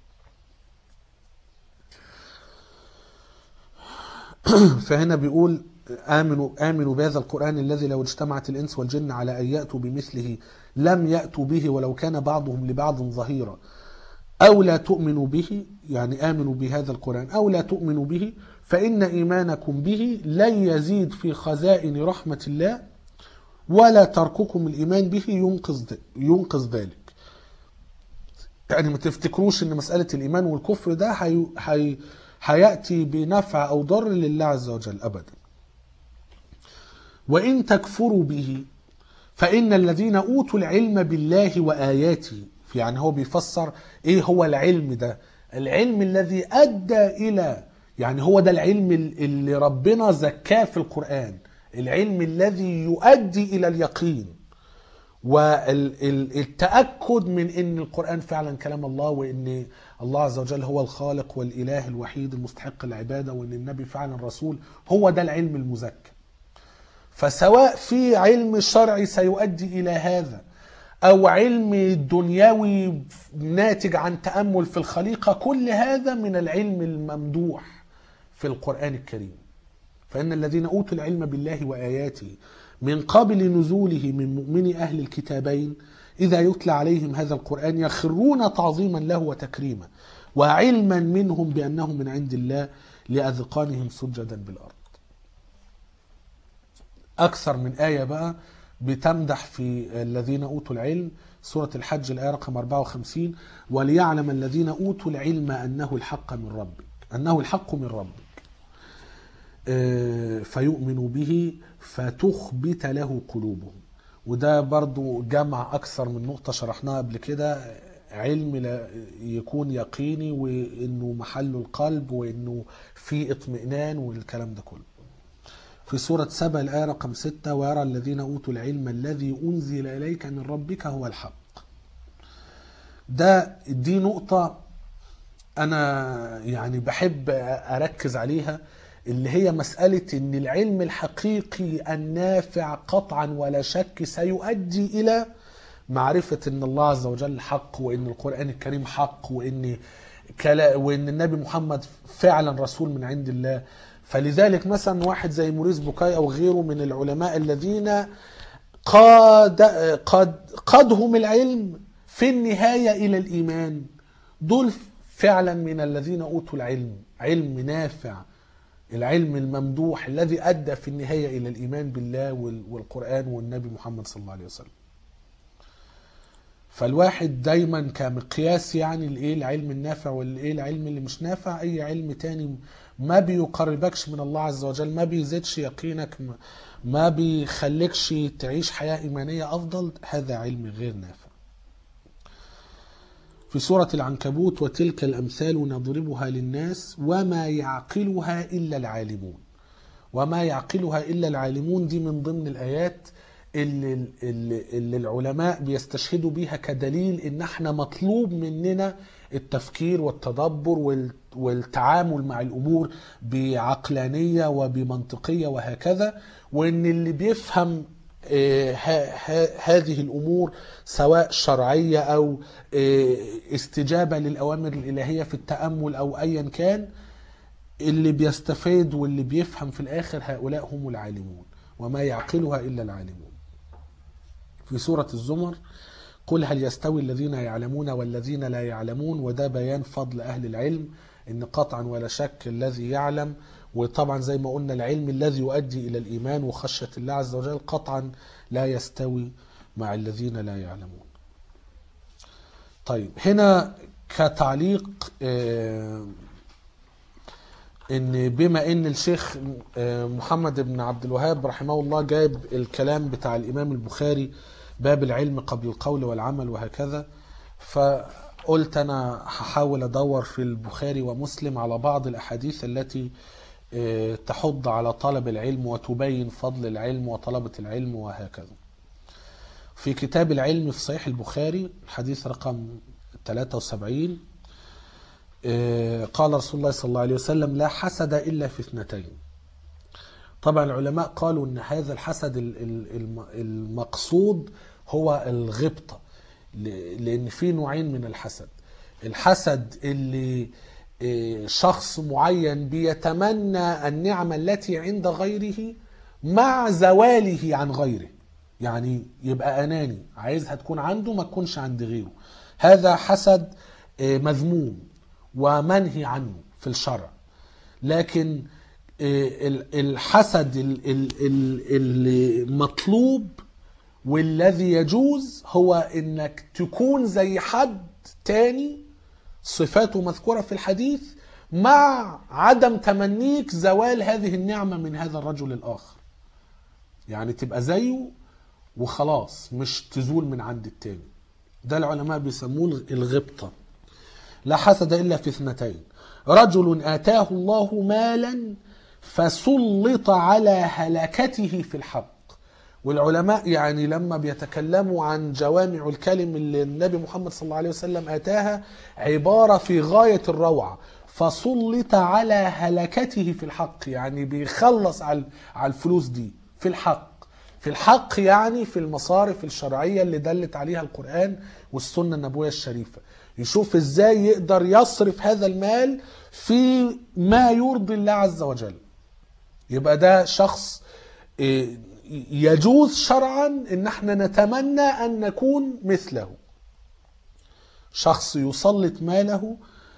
فهنا بيقول آمنوا آمنوا بهذا القرآن الذي لو اجتمعت الإنس والجن على أن يأتوا بمثله لم يأتوا به ولو كان بعضهم لبعض ظهيرا أو لا تؤمنوا به يعني آمنوا بهذا القرآن أو لا تؤمنوا به فإن إيمانكم به لن يزيد في خزائن رحمة الله ولا ترككم الإيمان به ينقذ ينقذ ذلك يعني ما تفتكروش ان مسألة الإيمان والكفر ده هي... هي... هيأتي بنفع أو ضر لله عز وجل أبدا وإن تكفروا به فإن الذين أوتوا العلم بالله وآياته يعني هو بيفسر إيه هو العلم ده العلم الذي أدى إلى يعني هو ده العلم اللي ربنا زكاه في القرآن العلم الذي يؤدي إلى اليقين والتأكد من أن القرآن فعلا كلام الله وأن الله عز وجل هو الخالق والإله الوحيد المستحق العبادة وأن النبي فعلا رسول هو ده العلم المزكى فسواء في علم شرعي سيؤدي إلى هذا أو علم دنيوي ناتج عن تأمل في الخليقة كل هذا من العلم الممدوح في القرآن الكريم فإن الذين أوتوا العلم بالله وآياته من قبل نزوله من مؤمن أهل الكتابين إذا يتلى عليهم هذا القرآن يخرون تعظيما له وتكريما وعلما منهم بأنه من عند الله لأذقانهم سجدا بالأرض أكثر من آية بقى بتمدح في الذين أوتوا العلم سورة الحج الآية رقم 54 وليعلم الذين أوتوا العلم أنه الحق من ربك أنه الحق من ربك فيؤمنوا به فتخبت له قلوبهم وده برضو جمع أكثر من نقطة شرحناها قبل كده علم يكون يقيني وإنه محله القلب وإنه في اطمئنان والكلام ده كله في سورة سبا الآية رقم ستة ويرى الذين أوتوا العلم الذي أنزل إليك من ربك هو الحق ده دي نقطة أنا يعني بحب أركز عليها اللي هي مسألة إن العلم الحقيقي النافع قطعا ولا شك سيؤدي إلى معرفة ان الله عز وجل حق وان القرآن الكريم حق وان كلا وان النبي محمد فعلا رسول من عند الله فلذلك مثلا واحد زي موريس بوكاي او غيره من العلماء الذين قاد قد قادهم العلم في النهاية إلى الإيمان دول فعلا من الذين أوتوا العلم علم نافع العلم الممدوح الذي أدى في النهاية إلى الإيمان بالله وال- والقرآن والنبي محمد صلى الله عليه وسلم فالواحد دايما كمقياس يعني الايه العلم النافع والايه العلم اللي مش نافع اي علم تاني ما بيقربكش من الله عز وجل ما بيزيدش يقينك ما- ما بيخليكش تعيش حياة إيمانية أفضل هذا علم غير نافع في سورة العنكبوت وتلك الأمثال نضربها للناس وما يعقلها إلا العالمون وما يعقلها إلا العالمون دي من ضمن الآيات اللي, اللي, اللي العلماء بيستشهدوا بيها كدليل إن احنا مطلوب مننا التفكير والتدبر وال- والتعامل مع الأمور بعقلانية وبمنطقية وهكذا وإن اللي بيفهم آه، ه- ه- هذه الامور سواء شرعيه او آه، استجابه للاوامر الالهيه في التامل او ايا كان اللي بيستفيد واللي بيفهم في الاخر هؤلاء هم العالمون وما يعقلها الا العالمون في سوره الزمر قل هل يستوي الذين يعلمون والذين لا يعلمون وده بيان فضل اهل العلم ان قطعا ولا شك الذي يعلم وطبعا زي ما قلنا العلم الذي يؤدي الى الايمان وخشيه الله عز وجل قطعا لا يستوي مع الذين لا يعلمون. طيب هنا كتعليق آه، ان بما ان الشيخ آه، محمد بن عبد الوهاب رحمه الله جايب الكلام بتاع الامام البخاري باب العلم قبل القول والعمل وهكذا فقلت انا هحاول ادور في البخاري ومسلم على بعض الاحاديث التي آه، تحض على طلب العلم وتبين فضل العلم وطلبة العلم وهكذا في كتاب العلم في صحيح البخاري حديث رقم 73 آه، قال رسول الله صلى الله عليه وسلم لا حسد إلا في اثنتين طبعا العلماء قالوا ان هذا الحسد ال- ال- الم- المقصود هو الغبطة ل- لان في نوعين من الحسد الحسد اللي آه، شخص معين بيتمنى النعمة التي عند غيره مع زواله عن غيره يعني يبقى أناني عايزها تكون عنده ما تكونش عند غيره هذا حسد آه، مذموم ومنهي عنه في الشرع لكن آه، ال- الحسد ال- ال- ال- المطلوب والذي يجوز هو انك تكون زي حد تاني صفاته مذكورة في الحديث مع عدم تمنيك زوال هذه النعمة من هذا الرجل الآخر يعني تبقى زيه وخلاص مش تزول من عند التاني ده العلماء بيسموه الغبطة لا حسد إلا في اثنتين رجل آتاه الله مالا فسلط على هلكته في الحق والعلماء يعني لما بيتكلموا عن جوامع الكلم اللي النبي محمد صلى الله عليه وسلم آتاها عبارة في غاية الروعة فسلط على هلكته في الحق يعني بيخلص على على الفلوس دي في الحق في الحق يعني في المصارف الشرعية اللي دلت عليها القرآن والسنة النبوية الشريفة يشوف ازاي يقدر يصرف هذا المال في ما يرضي الله عز وجل يبقى ده شخص إيه، يجوز شرعا ان احنا نتمنى ان نكون مثله شخص يسلط ماله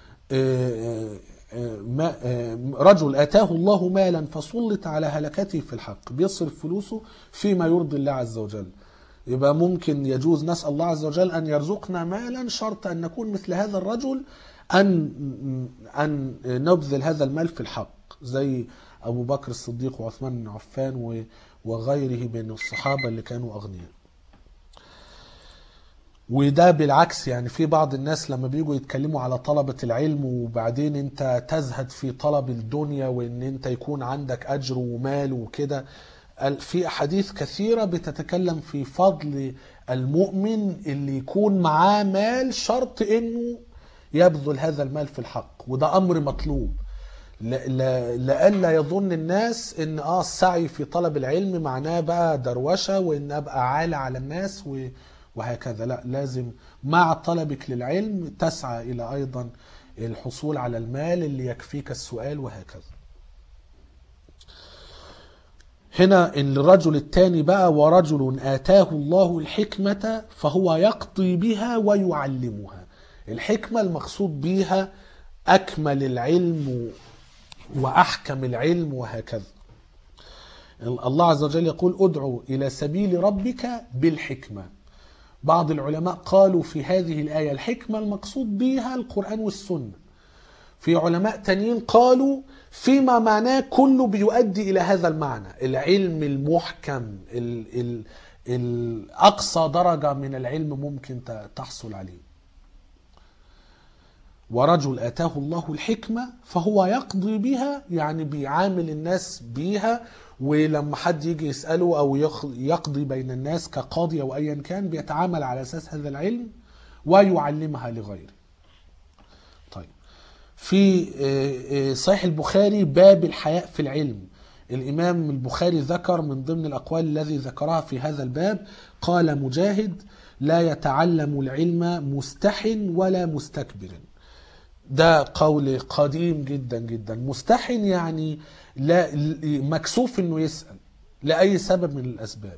آه، آه، ما- آه، رجل اتاه الله مالا فسلط على هلكته في الحق بيصرف فلوسه فيما يرضي الله عز وجل يبقى ممكن يجوز نسأل الله عز وجل أن يرزقنا مالا شرط أن نكون مثل هذا الرجل أن أن نبذل هذا المال في الحق زي أبو بكر الصديق وعثمان بن عفان و- وغيره من الصحابة اللي كانوا أغنياء وده بالعكس يعني في بعض الناس لما بيجوا يتكلموا على طلبة العلم وبعدين انت تزهد في طلب الدنيا وان انت يكون عندك اجر ومال وكده ال- في احاديث كثيرة بتتكلم في فضل المؤمن اللي يكون معاه مال شرط انه يبذل هذا المال في الحق وده امر مطلوب لا- لا- لئلا يظن الناس ان اه السعي في طلب العلم معناه بقى دروشه وان ابقى عالة على الناس و وهكذا لا لازم مع طلبك للعلم تسعى إلى أيضا الحصول على المال اللي يكفيك السؤال وهكذا هنا الرجل الثاني بقى ورجل آتاه الله الحكمة فهو يقضي بها ويعلمها الحكمة المقصود بها أكمل العلم وأحكم العلم وهكذا الله عز وجل يقول ادعو إلى سبيل ربك بالحكمة بعض العلماء قالوا في هذه الآية الحكمة المقصود بها القرآن والسنة في علماء تانيين قالوا فيما معناه كله بيؤدي إلى هذا المعنى العلم المحكم ال ال الأقصى درجة من العلم ممكن ت- تحصل عليه ورجل آتاه الله الحكمة فهو يقضي بها يعني بيعامل الناس بيها ولما حد يجي يسأله أو يخ- يقضي بين الناس كقاضي أو أيا كان بيتعامل على أساس هذا العلم ويعلمها لغيره طيب في آه، آه، صحيح البخاري باب الحياء في العلم الإمام البخاري ذكر من ضمن الأقوال الذي ذكرها في هذا الباب قال مجاهد لا يتعلم العلم مستح ولا مستكبر ده قول قديم جدا جدا مستحن يعني لا مكسوف انه يسأل لأي سبب من الأسباب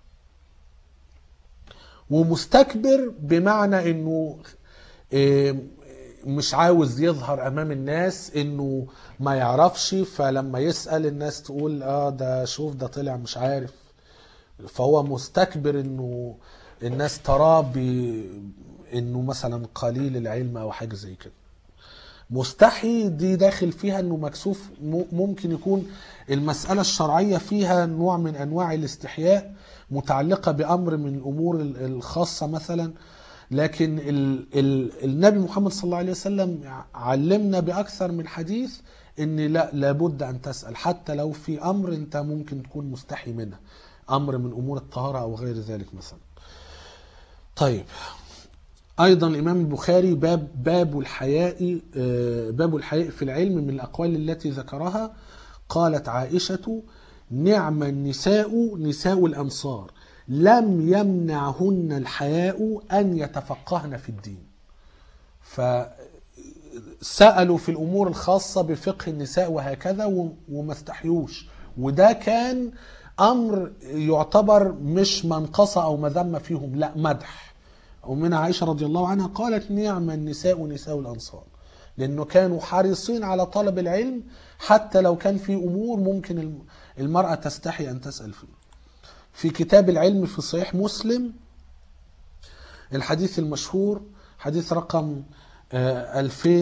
ومستكبر بمعنى انه إيه، مش عاوز يظهر امام الناس انه ما يعرفش فلما يسأل الناس تقول اه ده شوف ده طلع مش عارف فهو مستكبر انه الناس تراه ب- انه مثلا قليل العلم او حاجه زي كده مستحي دي داخل فيها انه مكسوف م- ممكن يكون المسألة الشرعية فيها نوع من انواع الاستحياء متعلقة بامر من الامور ال- الخاصة مثلا لكن ال ال النبي محمد صلى الله عليه وسلم علمنا باكثر من حديث ان لا لابد ان تسأل حتى لو في امر انت ممكن تكون مستحي منه امر من امور الطهارة او غير ذلك مثلا طيب ايضا الامام البخاري باب باب الحياء آه، باب الحياء في العلم من الاقوال التي ذكرها قالت عائشه نعم النساء نساء الانصار لم يمنعهن الحياء ان يتفقهن في الدين فسالوا في الامور الخاصه بفقه النساء وهكذا و- وما استحيوش وده كان امر يعتبر مش منقصه او مذمه فيهم لا مدح أمنا عائشة رضي الله عنها قالت نعم النساء نساء الأنصار لأنه كانوا حريصين على طلب العلم حتى لو كان في أمور ممكن الم- المرأة تستحي أن تسأل فيه في كتاب العلم في صحيح مسلم الحديث المشهور حديث رقم آه،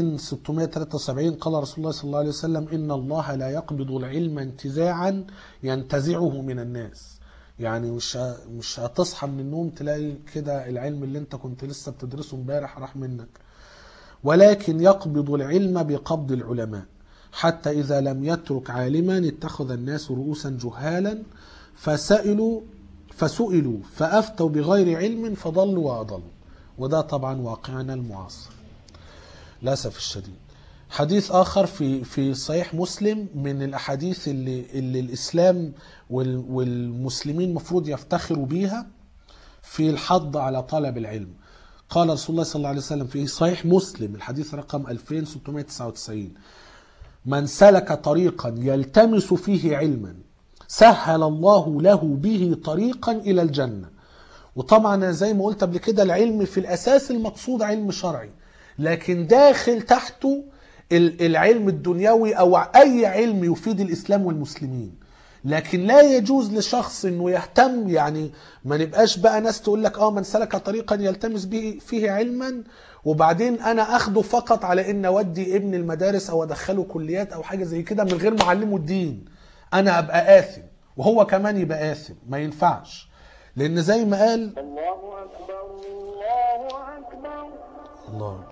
2673 قال رسول الله صلى الله عليه وسلم إن الله لا يقبض العلم انتزاعا ينتزعه من الناس يعني مش ه- مش هتصحى من النوم تلاقي كده العلم اللي انت كنت لسه بتدرسه امبارح راح منك ولكن يقبض العلم بقبض العلماء حتى إذا لم يترك عالما اتخذ الناس رؤوسا جهالا فسئلوا فسئلوا فأفتوا بغير علم فضلوا وأضلوا وده طبعا واقعنا المعاصر للأسف الشديد حديث آخر في في صحيح مسلم من الأحاديث اللي, اللي الإسلام وال- والمسلمين المفروض يفتخروا بيها في الحض على طلب العلم قال رسول الله صلى الله عليه وسلم في صحيح مسلم الحديث رقم 2699 من سلك طريقا يلتمس فيه علما سهل الله له به طريقا إلى الجنة وطبعا أنا زي ما قلت قبل كده العلم في الأساس المقصود علم شرعي لكن داخل تحته ال- العلم الدنيوي أو أي علم يفيد الإسلام والمسلمين لكن لا يجوز لشخص انه يهتم يعني ما نبقاش بقى ناس تقول لك اه من سلك طريقا يلتمس به فيه علما وبعدين انا اخده فقط على ان اودي ابن المدارس او ادخله كليات او حاجه زي كده من غير ما اعلمه الدين انا ابقى اثم وهو كمان يبقى اثم ما ينفعش لان زي ما قال الله أكبر الله أكبر الله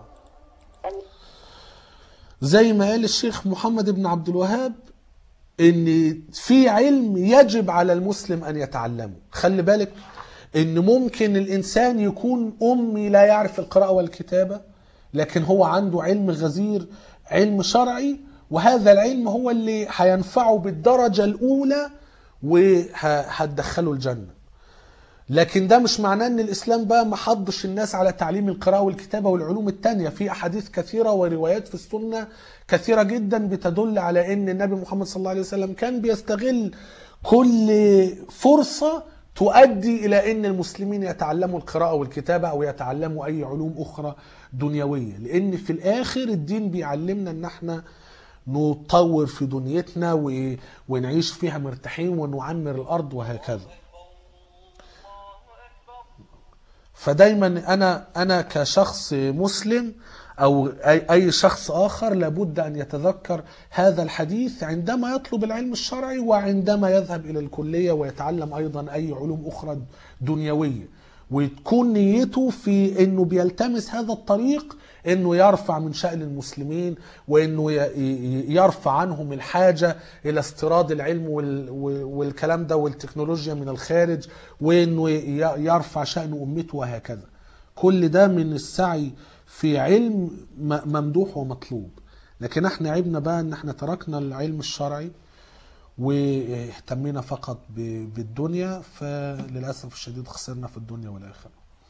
زي ما قال الشيخ محمد بن عبد الوهاب ان في علم يجب على المسلم ان يتعلمه خلي بالك ان ممكن الانسان يكون امي لا يعرف القراءه والكتابه لكن هو عنده علم غزير علم شرعي وهذا العلم هو اللي هينفعه بالدرجه الاولى وهتدخله الجنه لكن ده مش معناه ان الاسلام بقى ما حضش الناس على تعليم القراءه والكتابه والعلوم التانية في احاديث كثيره وروايات في السنه كثيره جدا بتدل على ان النبي محمد صلى الله عليه وسلم كان بيستغل كل فرصه تؤدي الى ان المسلمين يتعلموا القراءه والكتابه او يتعلموا اي علوم اخرى دنيويه لان في الاخر الدين بيعلمنا ان احنا نطور في دنيتنا و- ونعيش فيها مرتاحين ونعمر الارض وهكذا فدايما انا انا كشخص مسلم او اي اي شخص اخر لابد ان يتذكر هذا الحديث عندما يطلب العلم الشرعي وعندما يذهب الى الكليه ويتعلم ايضا اي علوم اخرى دنيويه وتكون نيته في انه بيلتمس هذا الطريق انه يرفع من شأن المسلمين وانه ي- ي- يرفع عنهم الحاجه الى استيراد العلم وال- والكلام ده والتكنولوجيا من الخارج وانه ي- يرفع شأن امته وهكذا كل ده من السعي في علم م- ممدوح ومطلوب لكن احنا عيبنا بقى ان احنا تركنا العلم الشرعي واهتمينا فقط ب- بالدنيا فللاسف الشديد خسرنا في الدنيا والاخره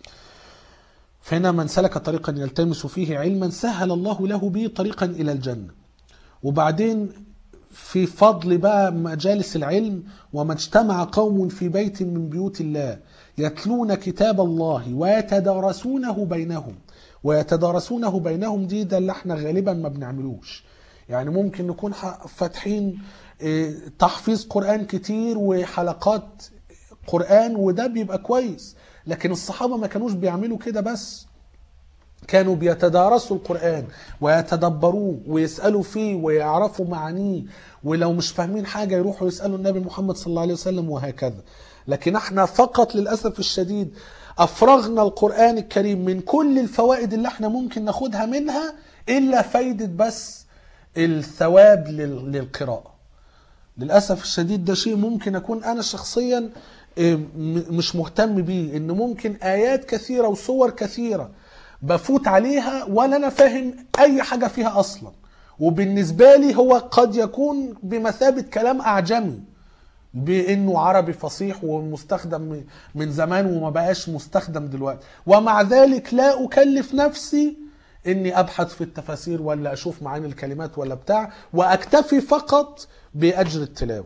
فهنا من سلك طريقا يلتمس فيه علما سهل الله له به طريقا الى الجنه وبعدين في فضل بقى مجالس العلم وما اجتمع قوم في بيت من بيوت الله يتلون كتاب الله ويتدارسونه بينهم ويتدارسونه بينهم دي ده اللي احنا غالبا ما بنعملوش يعني ممكن نكون ح- فاتحين اه، تحفيظ قرآن كتير وحلقات قرآن وده بيبقى كويس لكن الصحابة ما كانوش بيعملوا كده بس كانوا بيتدارسوا القرآن ويتدبروه ويسألوا فيه ويعرفوا معانيه ولو مش فاهمين حاجة يروحوا يسألوا النبي محمد صلى الله عليه وسلم وهكذا لكن احنا فقط للأسف الشديد أفرغنا القرآن الكريم من كل الفوائد اللي احنا ممكن ناخدها منها إلا فايدة بس الثواب لل- للقراءة للاسف الشديد ده شيء ممكن اكون انا شخصيا إيه، م- مش مهتم بيه ان ممكن ايات كثيره وصور كثيره بفوت عليها ولا انا فاهم اي حاجه فيها اصلا وبالنسبه لي هو قد يكون بمثابه كلام اعجمي بانه عربي فصيح ومستخدم من زمان وما بقاش مستخدم دلوقتي ومع ذلك لا اكلف نفسي اني ابحث في التفاسير ولا اشوف معاني الكلمات ولا بتاع واكتفي فقط باجر التلاوه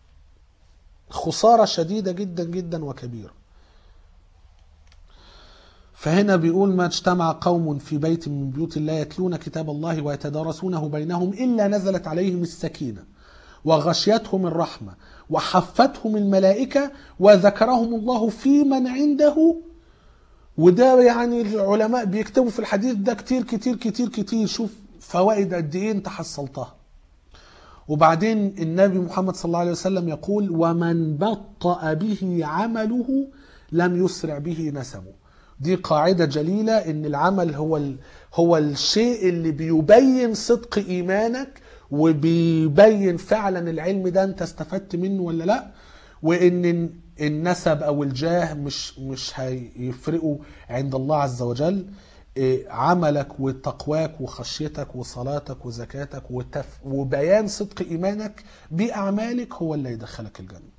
خساره شديده جدا جدا وكبيره فهنا بيقول ما اجتمع قوم في بيت من بيوت الله يتلون كتاب الله ويتدارسونه بينهم الا نزلت عليهم السكينه وغشيتهم الرحمه وحفتهم الملائكه وذكرهم الله في من عنده وده يعني العلماء بيكتبوا في الحديث ده كتير كتير كتير كتير شوف فوائد قد ايه انت حصلتها وبعدين النبي محمد صلى الله عليه وسلم يقول ومن بطأ به عمله لم يسرع به نسبه دي قاعدة جليلة ان العمل هو ال... هو الشيء اللي بيبين صدق ايمانك وبيبين فعلا العلم ده انت استفدت منه ولا لا وان النسب او الجاه مش مش هيفرقوا عند الله عز وجل إيه، عملك وتقواك وخشيتك وصلاتك وزكاتك وتف... وبيان صدق ايمانك باعمالك هو اللي يدخلك الجنه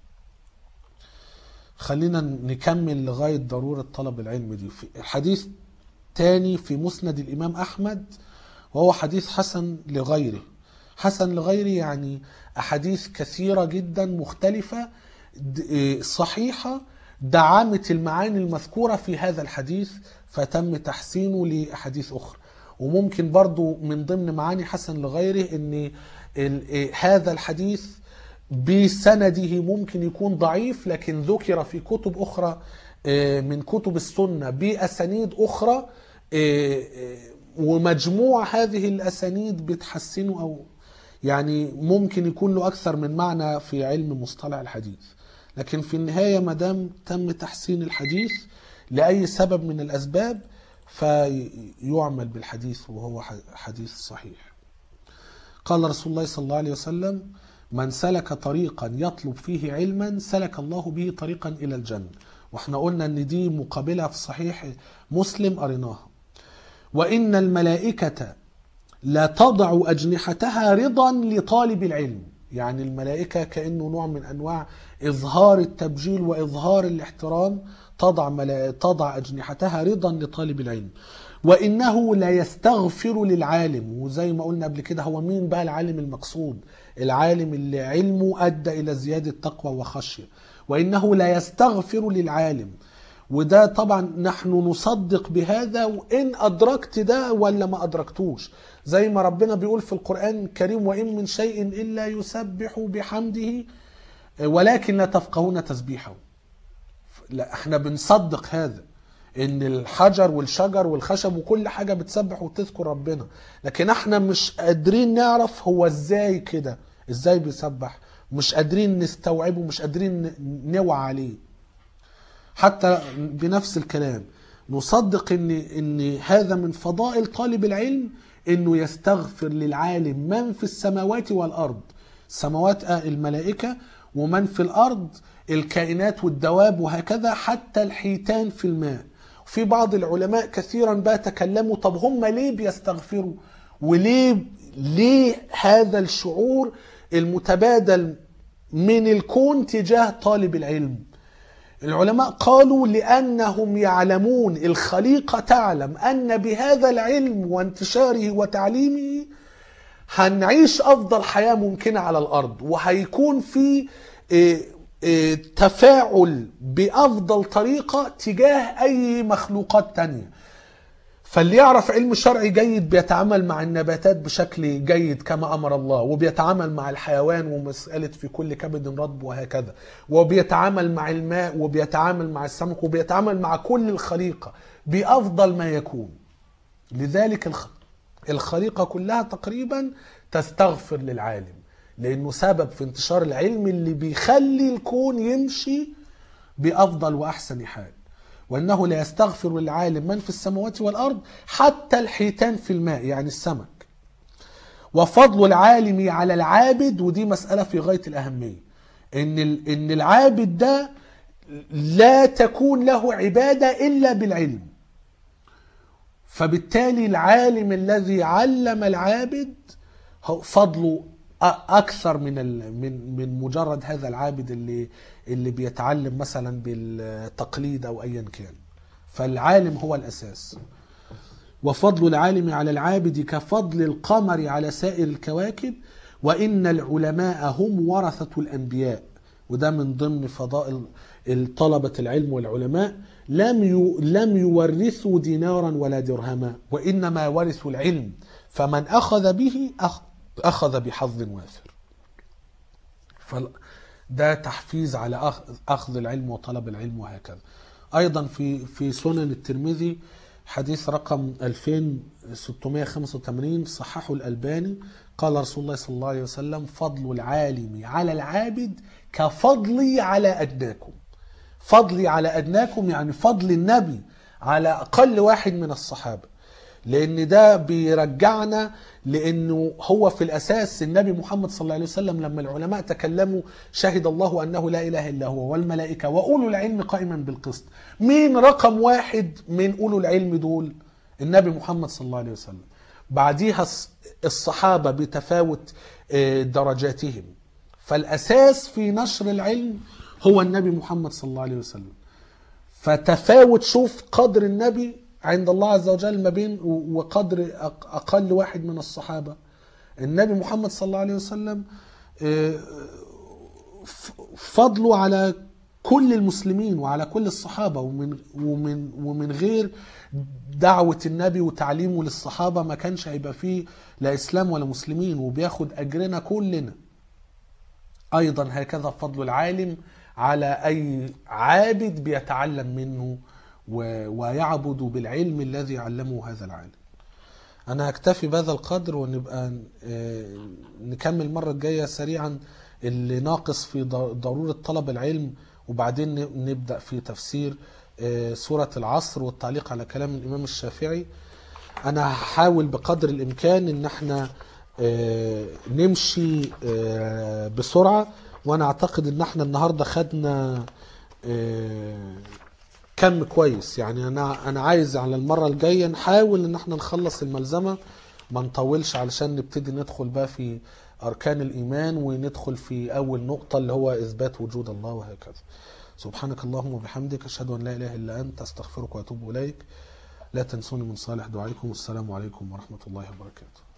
خلينا نكمل لغايه ضروره طلب العلم دي في حديث تاني في مسند الامام احمد وهو حديث حسن لغيره حسن لغيره يعني احاديث كثيره جدا مختلفه د- إيه، صحيحه دعمت المعاني المذكوره في هذا الحديث فتم تحسينه لاحاديث اخرى وممكن برضو من ضمن معاني حسن لغيره ان ال- إيه، هذا الحديث بسنده ممكن يكون ضعيف لكن ذكر في كتب اخرى آه، من كتب السنه باسانيد اخرى آه، آه، ومجموع هذه الاسانيد بتحسنه او يعني ممكن يكون له اكثر من معنى في علم مصطلح الحديث لكن في النهايه ما دام تم تحسين الحديث لاي سبب من الاسباب فيعمل بالحديث وهو ح- حديث صحيح قال رسول الله صلى الله عليه وسلم من سلك طريقا يطلب فيه علما سلك الله به طريقا الى الجنه واحنا قلنا ان دي مقابله في صحيح مسلم قريناها وان الملائكه لا تضع اجنحتها رضا لطالب العلم يعني الملائكة كأنه نوع من أنواع إظهار التبجيل وإظهار الاحترام تضع, ملا... تضع أجنحتها رضا لطالب العلم وإنه لا يستغفر للعالم وزي ما قلنا قبل كده هو مين بقى العالم المقصود العالم اللي علمه أدى إلى زيادة تقوى وخشية وإنه لا يستغفر للعالم وده طبعا نحن نصدق بهذا وإن أدركت ده ولا ما أدركتوش زي ما ربنا بيقول في القرآن الكريم وإن من شيء إلا يسبح بحمده ولكن لا تفقهون تسبيحه لا احنا بنصدق هذا ان الحجر والشجر والخشب وكل حاجة بتسبح وتذكر ربنا لكن احنا مش قادرين نعرف هو ازاي كده ازاي بيسبح مش قادرين نستوعبه مش قادرين نوعى عليه حتى بنفس الكلام نصدق ان ان هذا من فضائل طالب العلم انه يستغفر للعالم من في السماوات والارض سماوات الملائكه ومن في الارض الكائنات والدواب وهكذا حتى الحيتان في الماء في بعض العلماء كثيرا بقى تكلموا طب هم ليه بيستغفروا وليه ليه هذا الشعور المتبادل من الكون تجاه طالب العلم العلماء قالوا لأنهم يعلمون الخليقة تعلم أن بهذا العلم وانتشاره وتعليمه هنعيش أفضل حياة ممكنة على الأرض وهيكون في تفاعل بأفضل طريقة تجاه أي مخلوقات تانية فاللي يعرف علم شرعي جيد بيتعامل مع النباتات بشكل جيد كما امر الله وبيتعامل مع الحيوان ومساله في كل كبد رطب وهكذا وبيتعامل مع الماء وبيتعامل مع السمك وبيتعامل مع كل الخليقه بافضل ما يكون لذلك الخليقه كلها تقريبا تستغفر للعالم لانه سبب في انتشار العلم اللي بيخلي الكون يمشي بافضل واحسن حال وانه لا يستغفر للعالم من في السماوات والارض حتى الحيتان في الماء يعني السمك وفضل العالم على العابد ودي مساله في غايه الاهميه ان ان العابد ده لا تكون له عباده الا بالعلم فبالتالي العالم الذي علم العابد فضله اكثر من من من مجرد هذا العابد اللي اللي بيتعلم مثلا بالتقليد او ايا كان فالعالم هو الاساس وفضل العالم على العابد كفضل القمر على سائر الكواكب وان العلماء هم ورثه الانبياء وده من ضمن فضائل طلبة العلم والعلماء لم لم يورثوا دينارا ولا درهما وانما ورثوا العلم فمن اخذ به اخذ بحظ وافر فده تحفيز على اخذ العلم وطلب العلم وهكذا ايضا في في سنن الترمذي حديث رقم 2685 صححه الالباني قال رسول الله صلى الله عليه وسلم فضل العالم على العابد كفضلي على ادناكم فضلي على ادناكم يعني فضل النبي على اقل واحد من الصحابه لان ده بيرجعنا لانه هو في الاساس النبي محمد صلى الله عليه وسلم لما العلماء تكلموا شهد الله انه لا اله الا هو والملائكه واولو العلم قائما بالقسط مين رقم واحد من اولو العلم دول النبي محمد صلى الله عليه وسلم بعديها الصحابه بتفاوت درجاتهم فالاساس في نشر العلم هو النبي محمد صلى الله عليه وسلم فتفاوت شوف قدر النبي عند الله عز وجل ما بين وقدر اقل واحد من الصحابه النبي محمد صلى الله عليه وسلم فضله على كل المسلمين وعلى كل الصحابه ومن ومن ومن غير دعوه النبي وتعليمه للصحابه ما كانش هيبقى فيه لا اسلام ولا مسلمين وبياخد اجرنا كلنا ايضا هكذا فضل العالم على اي عابد بيتعلم منه ويعبد بالعلم الذي علمه هذا العالم انا هكتفي بهذا القدر ونبقى نكمل المره الجايه سريعا اللي ناقص في ضروره طلب العلم وبعدين نبدا في تفسير سوره العصر والتعليق على كلام الامام الشافعي انا هحاول بقدر الامكان ان احنا نمشي بسرعه وانا اعتقد ان احنا النهارده خدنا كم كويس يعني انا انا عايز على المره الجايه نحاول ان احنا نخلص الملزمه ما نطولش علشان نبتدي ندخل بقى في أركان الإيمان وندخل في أول نقطة اللي هو إثبات وجود الله وهكذا سبحانك اللهم وبحمدك أشهد أن لا إله إلا أنت أستغفرك وأتوب إليك لا تنسوني من صالح دعائكم والسلام عليكم ورحمة الله وبركاته